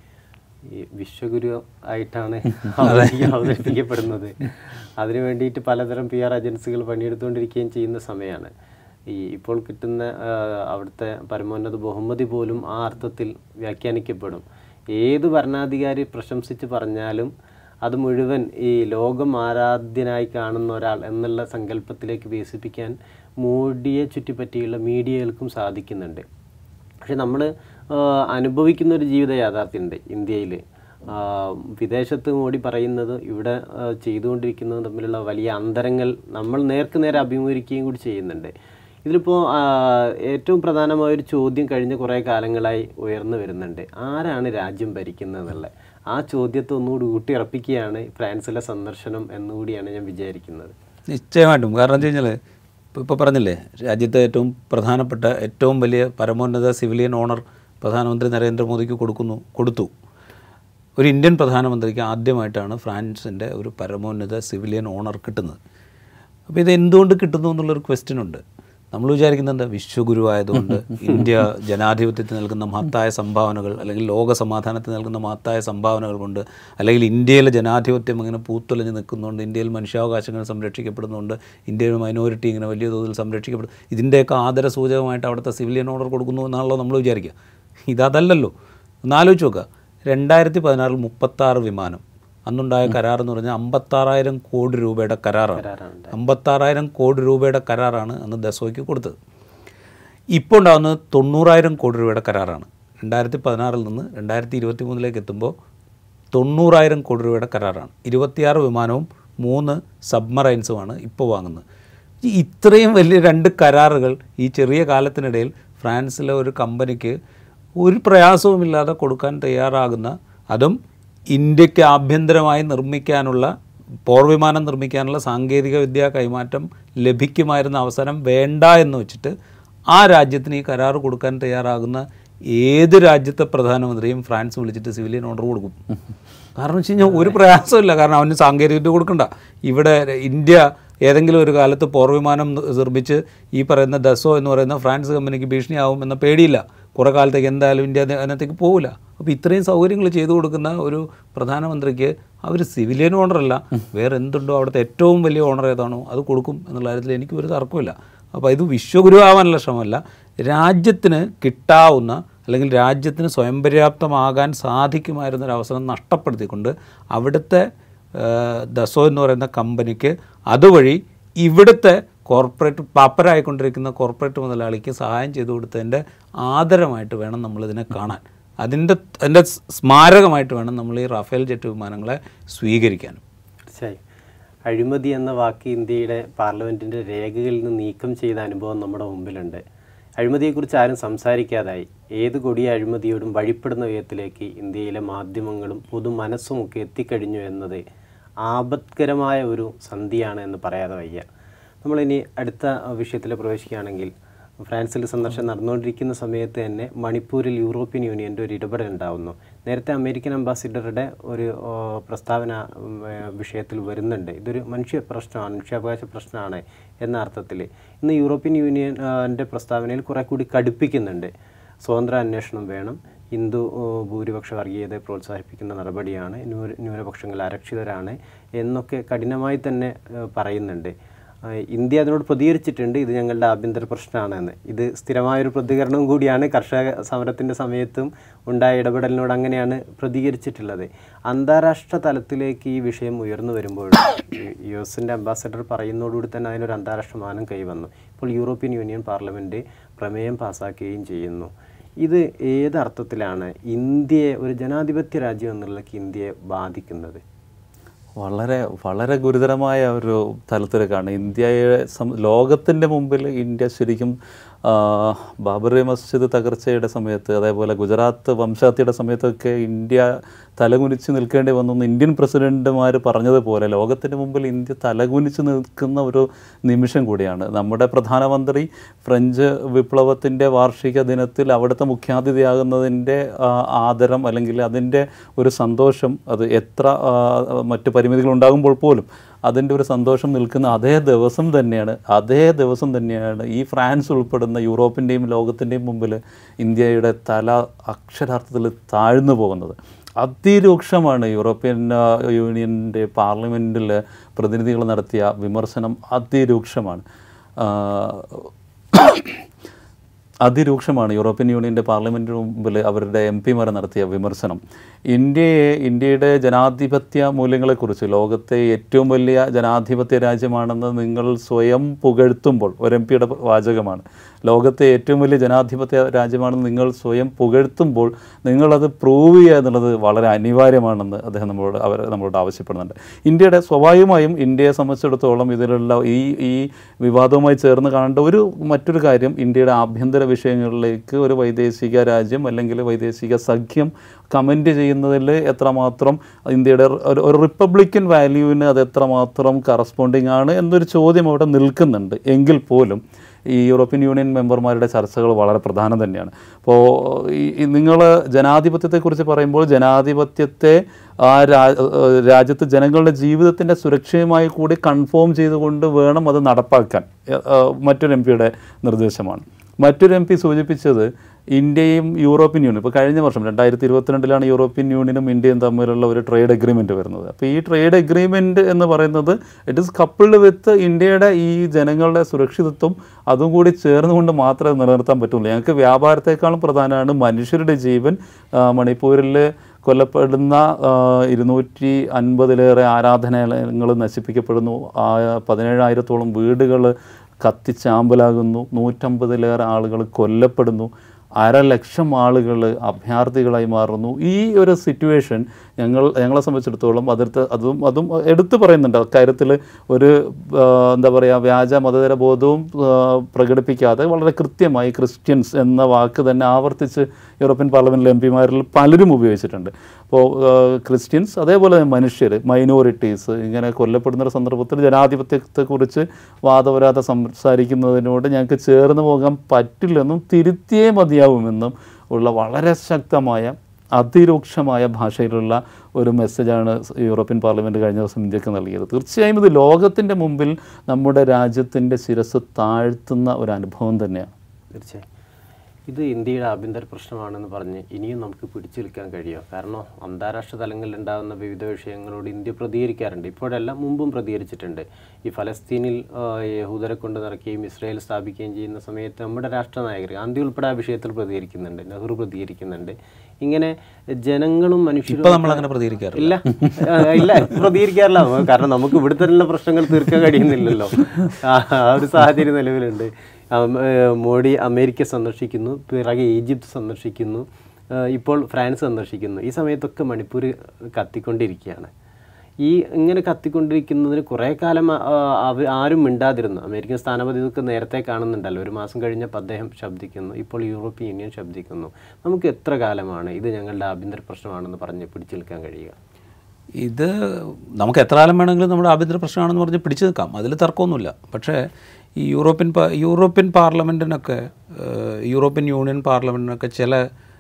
ഈ വിശ്വഗുരു ആയിട്ടാണ് അവതരി- അവതരിപ്പിക്കപ്പെടുന്നത് അതിനു വേണ്ടിയിട്ട് പലതരം പി ആർ ഏജൻസികൾ പണിയെടുത്തുകൊണ്ടിരിക്കുകയും ചെയ്യുന്ന സമയമാണ് ഈ ഇപ്പോൾ കിട്ടുന്ന ആ, അവിടുത്തെ പരമോന്നത ബഹുമതി പോലും ആ അർത്ഥത്തിൽ വ്യാഖ്യാനിക്കപ്പെടും ഏത് ഭരണാധികാരി പ്രശംസിച്ച് പറഞ്ഞാലും അത് മുഴുവൻ ഈ ലോകം ആരാധ്യനായി കാണുന്ന ഒരാൾ എന്നുള്ള സങ്കല്പത്തിലേക്ക് വികസിപ്പിക്കാൻ മോഡിയെ ചുറ്റിപ്പറ്റിയുള്ള മീഡിയകൾക്കും സാധിക്കുന്നുണ്ട് പക്ഷെ നമ്മൾ അനുഭവിക്കുന്ന ഒരു ജീവിത യാഥാർത്ഥ്യമുണ്ട് ഇന്ത്യയിൽ വിദേശത്ത് മോഡി പറയുന്നത് ഇവിടെ ആ, ചെയ്തുകൊണ്ടിരിക്കുന്നതും തമ്മിലുള്ള വലിയ അന്തരങ്ങൾ നമ്മൾ നേർക്ക് നേരെ അഭിമുഖീകരിക്കുകയും കൂടി ചെയ്യുന്നുണ്ട് ഇതിലിപ്പോൾ ഏറ്റവും പ്രധാനമായ ഒരു ചോദ്യം കഴിഞ്ഞ കുറേ കാലങ്ങളായി ഉയർന്നു വരുന്നുണ്ട് ആരാണ് രാജ്യം ഭരിക്കുന്നത് എന്നുള്ളത് ആ ചോദ്യത്തെ ഒന്നുകൂടി ഊട്ടിയുറപ്പിക്കുകയാണ് ഫ്രാൻസിലെ സന്ദർശനം എന്നുകൂടിയാണ് ഞാൻ വിചാരിക്കുന്നത് നിശ്ചയമായിട്ടും കാരണം വെച്ച് കഴിഞ്ഞാൽ ഇപ്പോൾ പറഞ്ഞില്ലേ രാജ്യത്തെ ഏറ്റവും പ്രധാനപ്പെട്ട ഏറ്റവും വലിയ പരമോന്നത സിവിലിയൻ ഓണർ പ്രധാനമന്ത്രി നരേന്ദ്രമോദിക്ക് കൊടുക്കുന്നു കൊടുത്തു ഒരു ഇന്ത്യൻ പ്രധാനമന്ത്രിക്ക് ആദ്യമായിട്ടാണ് ഫ്രാൻസിൻ്റെ ഒരു പരമോന്നത സിവിലിയൻ ഓണർ കിട്ടുന്നത് അപ്പോൾ ഇത് എന്തുകൊണ്ട് കിട്ടുന്നു എന്നുള്ളൊരു ക്വസ്റ്റ്യൻ ഉണ്ട് നമ്മൾ വിചാരിക്കുന്നത് എന്താ വിശ്വഗുരു ആയതുകൊണ്ട് ഇന്ത്യ ജനാധിപത്യത്തിന് നൽകുന്ന മഹത്തായ സംഭാവനകൾ അല്ലെങ്കിൽ ലോക സമാധാനത്തിന് നൽകുന്ന മഹത്തായ സംഭാവനകൾ കൊണ്ട് അല്ലെങ്കിൽ ഇന്ത്യയിലെ ജനാധിപത്യം ഇങ്ങനെ പൂത്തുലഞ്ഞ് നിൽക്കുന്നുണ്ട് ഇന്ത്യയിൽ മനുഷ്യാവകാശങ്ങൾ സംരക്ഷിക്കപ്പെടുന്നുണ്ട് ഇന്ത്യയിൽ മൈനോറിറ്റി ഇങ്ങനെ വലിയ തോതിൽ സംരക്ഷിക്കപ്പെടും ഇതിൻ്റെയൊക്കെ ആദര സൂചകമായിട്ട് അവിടുത്തെ സിവിലിയൻ ഓർഡർ കൊടുക്കുന്നു എന്നാണല്ലോ നമ്മൾ വിചാരിക്കുക ഇതല്ലല്ലോ ഒന്ന് ആലോചിച്ച് നോക്കുക രണ്ടായിരത്തി പതിനാറിൽ മുപ്പത്താറ് വിമാനം അന്നുണ്ടായ കരാർ എന്ന് പറഞ്ഞാൽ അമ്പത്താറായിരം കോടി രൂപയുടെ കരാറാണ് കരാറാണ് അമ്പത്താറായിരം കോടി രൂപയുടെ കരാറാണ് അന്ന് ദസോയ്ക്ക് കൊടുത്തത് ഇപ്പോൾ ഉണ്ടാകുന്നത് തൊണ്ണൂറായിരം കോടി രൂപയുടെ കരാറാണ് രണ്ടായിരത്തി പതിനാറിൽ നിന്ന് രണ്ടായിരത്തി ഇരുപത്തി മൂന്നിലേക്ക് എത്തുമ്പോൾ തൊണ്ണൂറായിരം കോടി രൂപയുടെ കരാറാണ് ഇരുപത്തിയാറ് വിമാനവും മൂന്ന് സബ്മറൈൻസുമാണ് ഇപ്പോൾ വാങ്ങുന്നത് ഈ ഇത്രയും വലിയ രണ്ട് കരാറുകൾ ഈ ചെറിയ കാലത്തിനിടയിൽ ഫ്രാൻസിലെ ഒരു കമ്പനിക്ക് ഒരു പ്രയാസവുമില്ലാതെ കൊടുക്കാൻ തയ്യാറാകുന്ന അതും ഇന്ത്യക്ക് ആഭ്യന്തരമായി നിർമ്മിക്കാനുള്ള പോർവിമാനം നിർമ്മിക്കാനുള്ള സാങ്കേതിക വിദ്യ കൈമാറ്റം ലഭിക്കുമായിരുന്ന അവസരം വേണ്ട എന്ന് വെച്ചിട്ട് ആ രാജ്യത്തിന് ഈ കരാർ കൊടുക്കാൻ തയ്യാറാകുന്ന ഏത് രാജ്യത്തെ പ്രധാനമന്ത്രിയും ഫ്രാൻസ് വിളിച്ചിട്ട് സിവിലിയൻ ഓർഡർ കൊടുക്കും കാരണം വെച്ച് കഴിഞ്ഞാൽ ഒരു പ്രയാസമില്ല കാരണം അവന് സാങ്കേതിക വിദ്യ കൊടുക്കണ്ട ഇവിടെ ഇന്ത്യ ഏതെങ്കിലും ഒരു കാലത്ത് പോർവിമാനം നിർമ്മിച്ച് ഈ പറയുന്ന ദസോ എന്ന് പറയുന്ന ഫ്രാൻസ് കമ്പനിക്ക് ഭീഷണിയാവും എന്ന പേടിയില്ല കുറേ കാലത്തേക്ക് എന്തായാലും ഇന്ത്യ അത് അതിനകത്തേക്ക് പോവില്ല അപ്പോൾ ഇത്രയും സൗകര്യങ്ങൾ ചെയ്തു കൊടുക്കുന്ന ഒരു പ്രധാനമന്ത്രിക്ക് അവർ സിവിലിയൻ ഓണറല്ല വേറെ എന്തുണ്ടോ അവിടുത്തെ ഏറ്റവും വലിയ ഓണർ ഏതാണോ അത് കൊടുക്കും എന്നുള്ള കാര്യത്തിൽ എനിക്ക് ഒരു തർക്കമില്ല അപ്പോൾ ഇത് വിശ്വഗുരു ആവാനുള്ള ശ്രമമല്ല രാജ്യത്തിന് കിട്ടാവുന്ന അല്ലെങ്കിൽ രാജ്യത്തിന് സ്വയം പര്യാപ്തമാകാൻ സാധിക്കുമായിരുന്ന ഒരു അവസരം നഷ്ടപ്പെടുത്തിക്കൊണ്ട് അവിടുത്തെ ആ, ദസോ എന്ന് പറയുന്ന കമ്പനിക്ക് അതുവഴി ഇവിടുത്തെ കോർപ്പറേറ്റ് പാപ്പരായിക്കൊണ്ടിരിക്കുന്ന കോർപ്പറേറ്റ് മുതലാളിക്ക് സഹായം ചെയ്തു കൊടുത്തതിൻ്റെ ആദരമായിട്ട് വേണം നമ്മളിതിനെ കാണാൻ അതിൻ്റെ അതിൻ്റെ സ്മാരകമായിട്ട് വേണം നമ്മൾ ഈ റാഫേൽ ജെറ്റ് വിമാനങ്ങളെ സ്വീകരിക്കാനും തീർച്ചയായും അഴിമതി എന്ന വാക്ക് ഇന്ത്യയുടെ പാർലമെൻറ്റിൻ്റെ രേഖകളിൽ നിന്ന് നീക്കം ചെയ്ത അനുഭവം നമ്മുടെ മുമ്പിലുണ്ട് അഴിമതിയെക്കുറിച്ച് ആരും സംസാരിക്കാതായി ഏത് കൊടിയ അഴിമതിയോടും വഴിപ്പെടുന്ന വിധത്തിലേക്ക് ഇന്ത്യയിലെ മാധ്യമങ്ങളും പൊതുമനസ്സും ഒക്കെ എത്തിക്കഴിഞ്ഞു എന്നത് ആപത്കരമായ ഒരു സന്ധിയാണ് എന്ന് പറയാതെ വയ്യ നമ്മളിനി അടുത്ത വിഷയത്തിൽ പ്രവേശിക്കുകയാണെങ്കിൽ ഫ്രാൻസിൽ സന്ദർശനം നടന്നുകൊണ്ടിരിക്കുന്ന സമയത്ത് തന്നെ മണിപ്പൂരിൽ യൂറോപ്യൻ യൂണിയൻ്റെ ഒരു ഇടപെടൽ ഉണ്ടാവുന്നു നേരത്തെ അമേരിക്കൻ അംബാസിഡറുടെ ഒരു ഓ, പ്രസ്താവന ഉം, ഏ, വിഷയത്തിൽ വരുന്നുണ്ട് ഇതൊരു മനുഷ്യ പ്രശ്നമാണ് മനുഷ്യാവകാശ പ്രശ്നമാണ് എന്ന അർത്ഥത്തിൽ ഇന്ന് യൂറോപ്യൻ യൂണിയൻ ആ, ൻ്റെ പ്രസ്താവനയിൽ കുറെ കൂടി കടുപ്പിക്കുന്നുണ്ട് സ്വതന്ത്ര അന്വേഷണം വേണം ഹിന്ദു ഓ, ഭൂരിപക്ഷ വർഗീയതയെ പ്രോത്സാഹിപ്പിക്കുന്ന നടപടിയാണ് ന്യൂന ന്യൂനപക്ഷങ്ങൾ അരക്ഷിതരാണ് എന്നൊക്കെ കഠിനമായി തന്നെ ഏ, പറയുന്നുണ്ട് ആ, ഇന്ത്യ അതിനോട് പ്രതികരിച്ചിട്ടുണ്ട് ഇത് ഞങ്ങളുടെ ആഭ്യന്തര പ്രശ്നമാണെന്ന് ഇത് സ്ഥിരമായൊരു പ്രതികരണം കൂടിയാണ് കർഷക സമരത്തിൻ്റെ സമയത്തും ഉണ്ടായ ഇടപെടലിനോട് അങ്ങനെയാണ് പ്രതികരിച്ചിട്ടുള്ളത് അന്താരാഷ്ട്ര തലത്തിലേക്ക് ഈ വിഷയം ഉയർന്നു വരുമ്പോൾ യു എസിൻ്റെ അംബാസഡർ പറയുന്നതോടുകൂടി തന്നെ അതിനൊരു അന്താരാഷ്ട്ര മാനം കൈവന്നു ഇപ്പോൾ യൂറോപ്യൻ യൂണിയൻ പാർലമെൻറ്റ് പ്രമേയം പാസ്സാക്കുകയും ചെയ്യുന്നു ഇത് ഏത് അർത്ഥത്തിലാണ് ഇന്ത്യയെ ഒരു ജനാധിപത്യ രാജ്യം എന്നുള്ളക്ക് ഇന്ത്യയെ ബാധിക്കുന്നത് വളരെ വളരെ ഗുരുതരമായ ഒരു തലത്തിലേക്കാണ് ഇന്ത്യയെ സം ലോകത്തിൻ്റെ മുമ്പിൽ ഇന്ത്യ ശരിക്കും ആ, ബാബറി മസ്ജിദ് തകർച്ചയുടെ സമയത്ത് അതേപോലെ ഗുജറാത്ത് വംശഹത്യയുടെ സമയത്തൊക്കെ ഇന്ത്യ തലകുനിച്ച് നിൽക്കേണ്ടി വന്നു എന്ന് ഇന്ത്യൻ പ്രസിഡന്റുമാർ പറഞ്ഞതുപോലെ ലോകത്തിൻ്റെ മുമ്പിൽ ഇന്ത്യ തലകുനിച്ച് നിൽക്കുന്ന ഒരു നിമിഷം കൂടിയാണ് നമ്മുടെ പ്രധാനമന്ത്രി ഫ്രഞ്ച് വിപ്ലവത്തിൻ്റെ വാർഷിക ദിനത്തിൽ അവിടുത്തെ മുഖ്യാതിഥിയാകുന്നതിൻ്റെ ആ, ആദരം അല്ലെങ്കിൽ അതിൻ്റെ ഒരു സന്തോഷം അത് എത്ര ആ, മറ്റ് പരിമിതികളുണ്ടാകുമ്പോൾ പോലും അതിൻ്റെ ഒരു സന്തോഷം നിൽക്കുന്ന അതേ ദിവസം തന്നെയാണ് അതേ ദിവസം തന്നെയാണ് ഈ ഫ്രാൻസ് ഉൾപ്പെടുന്ന യൂറോപ്പിൻ്റെയും ലോകത്തിൻ്റെയും മുമ്പിൽ ഇന്ത്യയുടെ തല അക്ഷരാർത്ഥത്തിൽ താഴ്ന്നു പോകുന്നത് അതിരൂക്ഷമാണ് യൂറോപ്യൻ ആ, യൂണിയൻ്റെ പാർലമെൻറ്റിൽ പ്രതിനിധികൾ നടത്തിയ വിമർശനം അതിരൂക്ഷമാണ് ആ, അതിരൂക്ഷമാണ് യൂറോപ്യൻ യൂണിയൻ്റെ പാർലമെൻറ്റിന് മുമ്പിൽ അവരുടെ എം പിമാരെ നടത്തിയ വിമർശനം ഇന്ത്യയെ ഇന്ത്യയുടെ ജനാധിപത്യ മൂല്യങ്ങളെക്കുറിച്ച് ലോകത്തെ ഏറ്റവും വലിയ ജനാധിപത്യ രാജ്യമാണെന്ന് നിങ്ങൾ സ്വയം പുകഴ്ത്തുമ്പോൾ ഒരു എം പിയുടെ വാചകമാണ് ലോകത്തെ ഏറ്റവും വലിയ ജനാധിപത്യ രാജ്യമാണെന്ന് നിങ്ങൾ സ്വയം പുകഴ്ത്തുമ്പോൾ നിങ്ങളത് പ്രൂവ് ചെയ്യുക എന്നുള്ളത് വളരെ അനിവാര്യമാണെന്ന് അദ്ദേഹം നമ്മളോട് അവർ നമ്മളോട് ആവശ്യപ്പെടുന്നുണ്ട് ഇന്ത്യയുടെ സ്വാഭാവികമായും ഇന്ത്യയെ സംബന്ധിച്ചിടത്തോളം ഇതിലുള്ള ഈ ഈ വിവാദവുമായി ചേർന്ന് കാണേണ്ട ഒരു മറ്റൊരു കാര്യം ഇന്ത്യയുടെ ആഭ്യന്തര വിഷയങ്ങളിലേക്ക് ഒരു വൈദേശിക രാജ്യം അല്ലെങ്കിൽ വൈദേശിക സഖ്യം കമൻറ്റ് ചെയ്യുന്നതിൽ എത്രമാത്രം ഇന്ത്യയുടെ ഒരു ഒരു റിപ്പബ്ലിക്കൻ വാല്യൂവിന് അത് എത്രമാത്രം കറസ്പോണ്ടിങ് ആണ് എന്നൊരു ചോദ്യം അവിടെ നിൽക്കുന്നുണ്ട് എങ്കിൽ പോലും ഈ യൂറോപ്യൻ യൂണിയൻ മെമ്പർമാരുടെ ചർച്ചകൾ വളരെ പ്രധാനം തന്നെയാണ് അപ്പോൾ ഈ നിങ്ങൾ ജനാധിപത്യത്തെക്കുറിച്ച് പറയുമ്പോൾ ജനാധിപത്യത്തെ ആ രാ ഏഹ് രാജ്യത്ത് ജനങ്ങളുടെ ജീവിതത്തിൻ്റെ സുരക്ഷയുമായി കൂടി കൺഫേം ചെയ്തുകൊണ്ട് വേണം അത് നടപ്പാക്കാൻ ഏഹ് ഏഹ് മറ്റൊരു എം പിയുടെ നിർദ്ദേശമാണ് മറ്റൊരു എം പി സൂചിപ്പിച്ചത് ഇന്ത്യയും യൂറോപ്യൻ യൂണിയൻ ഇപ്പോൾ കഴിഞ്ഞ വർഷം രണ്ടായിരത്തി ഇരുപത്തിരണ്ടിലാണ് യൂറോപ്യൻ യൂണിയനും ഇന്ത്യയും തമ്മിലുള്ള ഒരു ട്രേഡ് എഗ്രിമെൻറ്റ് വരുന്നത് അപ്പോൾ ഈ ട്രേഡ് എഗ്രിമെൻറ്റ് എന്ന് പറയുന്നത് ഇറ്റ് ഇസ് കപ്പിൾഡ് വിത്ത് ഇന്ത്യയുടെ ഈ ജനങ്ങളുടെ സുരക്ഷിതത്വം അതും കൂടി ചേർന്നുകൊണ്ട് മാത്രമേ നിലനിർത്താൻ പറ്റുള്ളൂ ഞങ്ങൾക്ക് വ്യാപാരത്തെക്കാളും പ്രധാനമാണ് മനുഷ്യരുടെ ജീവൻ ആ, മണിപ്പൂരിൽ കൊല്ലപ്പെടുന്ന ആ, ഇരുന്നൂറ്റി അൻപതിലേറെ ആരാധനാലയങ്ങൾ നശിപ്പിക്കപ്പെടുന്നു ആ, പതിനേഴായിരത്തോളം വീടുകൾ കത്തിച്ചാമ്പലാകുന്നു നൂറ്റമ്പതിലേറെ ആളുകൾ കൊല്ലപ്പെടുന്നു അരലക്ഷം ആളുകൾ അഭയാർത്ഥികളായി മാറുന്നു ഈ ഒരു സിറ്റുവേഷൻ ഞങ്ങൾ ഞങ്ങളെ സംബന്ധിച്ചിടത്തോളം അതിർത്ത് അതും അതും എടുത്തു പറയുന്നുണ്ട് അക്കാര്യത്തിൽ ഒരു ആ, എന്താ പറയുക വ്യാജ മതതര ബോധവും ആ, പ്രകടിപ്പിക്കാതെ വളരെ കൃത്യമായി ക്രിസ്ത്യൻസ് എന്ന വാക്ക് തന്നെ ആവർത്തിച്ച് യൂറോപ്യൻ പാർലമെൻറ്റിലെ എം പിമാരിൽ പലരും ഉപയോഗിച്ചിട്ടുണ്ട് അപ്പോൾ ക്രിസ്ത്യൻസ് അതേപോലെ തന്നെ മനുഷ്യർ മൈനോറിറ്റീസ് ഇങ്ങനെ കൊല്ലപ്പെടുന്ന ഒരു സന്ദർഭത്തിൽ ജനാധിപത്യത്തെക്കുറിച്ച് വാദപരാധ സംസാരിക്കുന്നതിനോട് ഞങ്ങൾക്ക് ചേർന്ന് പോകാൻ പറ്റില്ലെന്നും തിരുത്തിയേ മതിയാവുമെന്നും ഉള്ള വളരെ ശക്തമായ അതിരൂക്ഷമായ ഭാഷയിലുള്ള ഒരു മെസ്സേജാണ് യൂറോപ്യൻ പാർലമെൻറ്റ് കഴിഞ്ഞ ദിവസം ഇന്ത്യക്ക് നൽകിയത് തീർച്ചയായും ഇത് ലോകത്തിൻ്റെ മുമ്പിൽ നമ്മുടെ രാജ്യത്തിൻ്റെ ശിരസ് താഴ്ത്തുന്ന ഒരു അനുഭവം തന്നെയാണ് തീർച്ചയായും ഇത് ഇന്ത്യയുടെ ആഭ്യന്തര പ്രശ്നമാണെന്ന് പറഞ്ഞ് ഇനിയും നമുക്ക് പിടിച്ചു നിൽക്കാൻ കഴിയുമോ കാരണം അന്താരാഷ്ട്ര തലങ്ങളിൽ ഉണ്ടാകുന്ന വിവിധ വിഷയങ്ങളോട് ഇന്ത്യ പ്രതികരിക്കാറുണ്ട് ഇപ്പോഴല്ല മുമ്പും പ്രതികരിച്ചിട്ടുണ്ട് ഈ ഫലസ്തീനിൽ ആ, യഹൂദരെ കൊണ്ട് നിറയ്ക്കുകയും ഇസ്രായേൽ സ്ഥാപിക്കുകയും ചെയ്യുന്ന സമയത്ത് നമ്മുടെ രാഷ്ട്ര നായകർ ഗാന്ധി ഉൾപ്പെടെ ആ വിഷയത്തിൽ പ്രതികരിക്കുന്നുണ്ട് നെഹ്റു പ്രതികരിക്കുന്നുണ്ട് ഇങ്ങനെ ജനങ്ങളും മനുഷ്യരും ഇപ്പൊ നമ്മൾ അങ്ങനെ പ്രതികരിക്കാറില്ല ഇല്ല ആ, ഇല്ല പ്രതികരിക്കാറില്ല നമ്മ- കാരണം നമുക്ക് ഇവിടെ തന്നെയുള്ള പ്രശ്നങ്ങൾ തീർക്കാൻ കഴിയുന്നില്ലല്ലോ ആ ആ ഒരു സാഹചര്യം നിലവിലുണ്ട് അം- ഏ, മോഡി അമേരിക്ക സന്ദർശിക്കുന്നു പിറകെ ഈജിപ്ത് സന്ദർശിക്കുന്നു ആ, ഇപ്പോൾ ഫ്രാൻസ് സന്ദർശിക്കുന്നു ഈ സമയത്തൊക്കെ മണിപ്പൂർ കത്തിക്കൊണ്ടിരിക്കുകയാണ് ഈ ഇങ്ങനെ കത്തിക്കൊണ്ടിരിക്കുന്നതിന് കുറേ കാലം ആ, അവ ആരും മിണ്ടാതിരുന്നു അമേരിക്കൻ സ്ഥാനപതി ഇതൊക്കെ നേരത്തെ കാണുന്നുണ്ടല്ലോ ഒരു മാസം കഴിഞ്ഞപ്പോൾ അദ്ദേഹം ശബ്ദിക്കുന്നു ഇപ്പോൾ യൂറോപ്യൻ യൂണിയൻ ശബ്ദിക്കുന്നു നമുക്ക് എത്ര കാലമാണ് ഇത് ഞങ്ങളുടെ ആഭ്യന്തര പ്രശ്നമാണെന്ന് പറഞ്ഞ് പിടിച്ചു നിൽക്കാൻ കഴിയുക ഇത് നമുക്ക് എത്ര കാലം വേണമെങ്കിലും നമ്മുടെ ആഭ്യന്തര പ്രശ്നമാണെന്ന് പറഞ്ഞ് പിടിച്ചു നിൽക്കാം അതിൽ തർക്കമൊന്നുമില്ല പക്ഷേ ഈ യൂറോപ്യൻ പാ- യൂറോപ്യൻ പാർലമെൻറ്റിനൊക്കെ ഏഹ്, യൂറോപ്യൻ യൂണിയൻ പാർലമെൻറ്റിനൊക്കെ ചില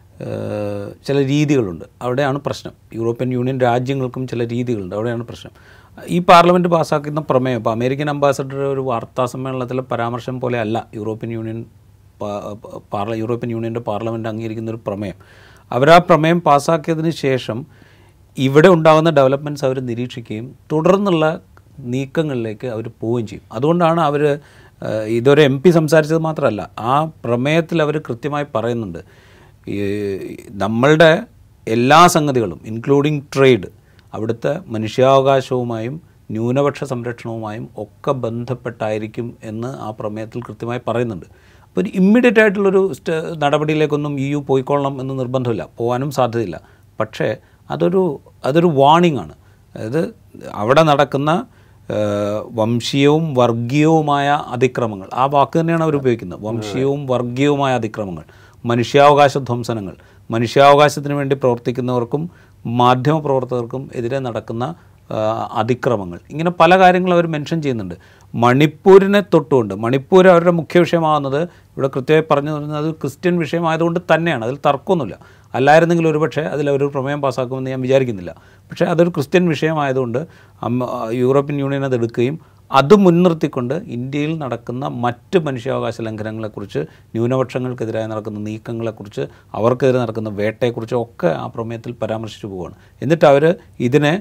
ഏഹ്, ചില രീതികളുണ്ട് അവിടെയാണ് പ്രശ്നം യൂറോപ്യൻ യൂണിയൻ രാജ്യങ്ങൾക്കും ചില രീതികളുണ്ട് അവിടെയാണ് പ്രശ്നം ഈ പാർലമെൻറ്റ് പാസ്സാക്കുന്ന പ്രമേയം ഇപ്പോൾ അമേരിക്കൻ അംബാസഡർ ഒരു വാർത്താ സമ്മേളനത്തിലെ പരാമർശം പോലെ അല്ല യൂറോപ്യൻ യൂണിയൻ പാ- പാർല യൂറോപ്യൻ യൂണിയൻ്റെ പാർലമെൻറ്റ് അംഗീകരിക്കുന്ന ഒരു പ്രമേയം അവരാ പ്രമേയം പാസ്സാക്കിയതിന് ശേഷം ഇവിടെ ഉണ്ടാകുന്ന ഡെവലപ്മെൻറ്റ്സ് അവർ നിരീക്ഷിക്കുകയും തുടർന്നുള്ള നീക്കങ്ങളിലേക്ക് അവർ പോവുകയും ചെയ്യും അതുകൊണ്ടാണ് അവർ ഇതൊരു എം പി സംസാരിച്ചത് മാത്രമല്ല ആ പ്രമേയത്തിൽ അവർ കൃത്യമായി പറയുന്നുണ്ട് ഈ നമ്മളുടെ എല്ലാ സംഗതികളും ഇൻക്ലൂഡിങ് ട്രേഡ് അവിടുത്തെ മനുഷ്യാവകാശവുമായും ന്യൂനപക്ഷ സംരക്ഷണവുമായും ഒക്കെ ബന്ധപ്പെട്ടായിരിക്കും എന്ന് ആ പ്രമേയത്തിൽ കൃത്യമായി പറയുന്നുണ്ട് അപ്പോൾ ഒരു ഇമ്മീഡിയറ്റ് ആയിട്ടുള്ളൊരു സ്റ്റ നടപടിയിലേക്കൊന്നും ഇ യു പോയിക്കൊള്ളണം എന്ന് നിർബന്ധമില്ല പോകാനും സാധ്യതയില്ല പക്ഷേ അതൊരു അതൊരു വാണിംഗ് ആണ് അതായത് അവിടെ നടക്കുന്ന ഏഹ്, വംശീയവും വർഗീയവുമായ അതിക്രമങ്ങൾ ആ വാക്ക് തന്നെയാണ് അവർ ഉപയോഗിക്കുന്നത് വംശീയവും വർഗീയവുമായ അതിക്രമങ്ങൾ മനുഷ്യാവകാശ ധ്വംസനങ്ങൾ മനുഷ്യാവകാശത്തിന് വേണ്ടി പ്രവർത്തിക്കുന്നവർക്കും മാധ്യമപ്രവർത്തകർക്കും എതിരെ നടക്കുന്ന ആ, അതിക്രമങ്ങൾ ഇങ്ങനെ പല കാര്യങ്ങളും അവർ മെൻഷൻ ചെയ്യുന്നുണ്ട് മണിപ്പൂരിനെ തൊട്ടുകൊണ്ട് മണിപ്പൂർ അവരുടെ മുഖ്യ വിഷയമാകുന്നത് ഇവിടെ കൃത്യമായി പറഞ്ഞു തരുന്നത് അത് ക്രിസ്ത്യൻ വിഷയമായതുകൊണ്ട് തന്നെയാണ് അതിൽ തർക്കമൊന്നുമില്ല അല്ലായിരുന്നെങ്കിൽ ഒരുപക്ഷെ അതിൽ അവർ പ്രമേയം പാസ്സാക്കുമെന്ന് ഞാൻ വിചാരിക്കുന്നില്ല പക്ഷേ അതൊരു ക്രിസ്ത്യൻ വിഷയമായതുകൊണ്ട് അമ്മ- യൂറോപ്യൻ യൂണിയൻ അത് എടുക്കുകയും അത് മുൻനിർത്തിക്കൊണ്ട് ഇന്ത്യയിൽ നടക്കുന്ന മറ്റ് മനുഷ്യാവകാശ ലംഘനങ്ങളെക്കുറിച്ച് ന്യൂനപക്ഷങ്ങൾക്കെതിരായി നടക്കുന്ന നീക്കങ്ങളെക്കുറിച്ച് അവർക്കെതിരെ നടക്കുന്ന വേട്ടയെക്കുറിച്ച് ഒക്കെ ആ പ്രമേയത്തിൽ പരാമർശിച്ചു പോവുകയാണ് എന്നിട്ട് അവർ ഇതിനെ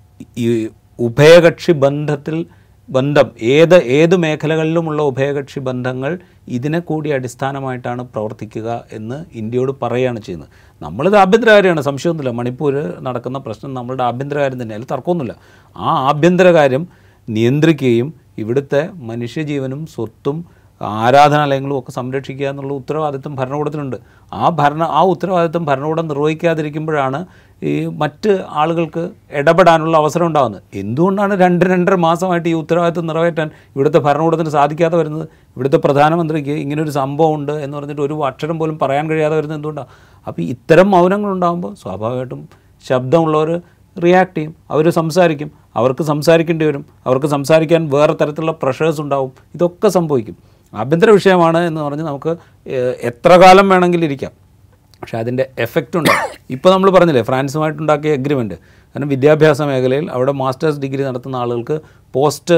ഈ ഉഭയകക്ഷി ബന്ധത്തിൽ ബന്ധം ഏത് ഏത് മേഖലകളിലുമുള്ള ഉഭയകക്ഷി ബന്ധങ്ങൾ ഇതിനെ കൂടി അടിസ്ഥാനമായിട്ടാണ് പ്രവർത്തിക്കുക എന്ന് ഇന്ത്യയോട് പറയുകയാണ് ചെയ്യുന്നത് നമ്മളിത് ആഭ്യന്തര കാര്യമാണ് സംശയമൊന്നുമില്ല മണിപ്പൂർ നടക്കുന്ന പ്രശ്നം നമ്മളുടെ ആഭ്യന്തര കാര്യം തന്നെ അതിൽ തർക്കമൊന്നുമില്ല ആ ആഭ്യന്തര കാര്യം നിയന്ത്രിക്കുകയും ഇവിടുത്തെ മനുഷ്യജീവനും സ്വത്തും ആരാധനാലയങ്ങളും ഒക്കെ സംരക്ഷിക്കുക എന്നുള്ള ഉത്തരവാദിത്വം ഭരണകൂടത്തിനുണ്ട് ആ ഭരണ ആ ഉത്തരവാദിത്വം ഭരണകൂടം നിർവഹിക്കാതിരിക്കുമ്പോഴാണ് ഈ മറ്റ് ആളുകൾക്ക് ഇടപെടാനുള്ള അവസരം ഉണ്ടാകുന്നത് എന്തുകൊണ്ടാണ് രണ്ട് രണ്ടര മാസമായിട്ട് ഈ ഉത്തരവാദിത്വം നിറവേറ്റാൻ ഇവിടുത്തെ ഭരണകൂടത്തിന് സാധിക്കാതെ വരുന്നത് ഇവിടുത്തെ പ്രധാനമന്ത്രിക്ക് ഇങ്ങനൊരു സംഭവം ഉണ്ട് എന്ന് പറഞ്ഞിട്ട് ഒരു അക്ഷരം പോലും പറയാൻ കഴിയാതെ വരുന്നത് എന്തുകൊണ്ടാണ് അപ്പോൾ ഇത്തരം മൗനങ്ങളുണ്ടാകുമ്പോൾ സ്വാഭാവികമായിട്ടും ശബ്ദമുള്ളവർ റിയാക്ട് ചെയ്യും അവർ സംസാരിക്കും അവർക്ക് സംസാരിക്കേണ്ടി വരും അവർക്ക് സംസാരിക്കാൻ വേറെ തരത്തിലുള്ള പ്രഷേഴ്സ് ഉണ്ടാവും ഇതൊക്കെ സംഭവിക്കും ആഭ്യന്തര വിഷയമാണ് എന്ന് പറഞ്ഞ് നമുക്ക് ഏഹ്, എത്ര കാലം വേണമെങ്കിലും ഇരിക്കാം പക്ഷേ അതിൻ്റെ എഫക്റ്റ് ഉണ്ടാവും ഇപ്പോൾ നമ്മൾ പറഞ്ഞില്ലേ ഫ്രാൻസുമായിട്ടുണ്ടാക്കിയ എഗ്രിമെൻറ്റ് കാരണം വിദ്യാഭ്യാസ മേഖലയിൽ അവിടെ മാസ്റ്റേഴ്സ് ഡിഗ്രി നടത്തുന്ന ആളുകൾക്ക് പോസ്റ്റ്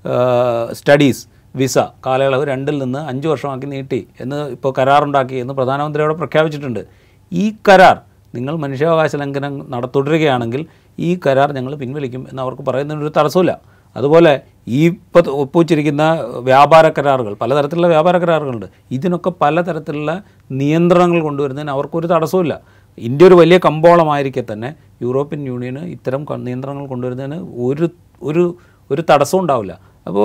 സ്റ്റഡീസ് വിസ കാലയളവ് രണ്ടിൽ നിന്ന് അഞ്ച് വർഷമാക്കി നീട്ടി എന്ന് ഇപ്പോൾ കരാറുണ്ടാക്കി എന്ന് പ്രധാനമന്ത്രി അവിടെ പ്രഖ്യാപിച്ചിട്ടുണ്ട് ഈ കരാർ നിങ്ങൾ മനുഷ്യാവകാശ ലംഘനം നട തുടരുകയാണെങ്കിൽ ഈ കരാർ ഞങ്ങൾ പിൻവലിക്കും എന്ന് അവർക്ക് പറയുന്നതിനൊരു തടസ്സമില്ല അതുപോലെ ഈ ഇപ്പോൾ ഒപ്പുവച്ചിരിക്കുന്ന വ്യാപാര കരാറുകൾ പലതരത്തിലുള്ള വ്യാപാര കരാറുകളുണ്ട് ഇതിനൊക്കെ പലതരത്തിലുള്ള നിയന്ത്രണങ്ങൾ കൊണ്ടുവരുന്നതിന് അവർക്കൊരു തടസ്സമില്ല ഇന്ത്യ ഒരു വലിയ കമ്പോളമായിരിക്കെ തന്നെ യൂറോപ്യൻ യൂണിയന് ഇത്തരം ക- നിയന്ത്രണങ്ങൾ കൊണ്ടുവരുന്നതിന് ഒരു ഒരു ഒരു തടസ്സവും ഉണ്ടാവില്ല അപ്പോൾ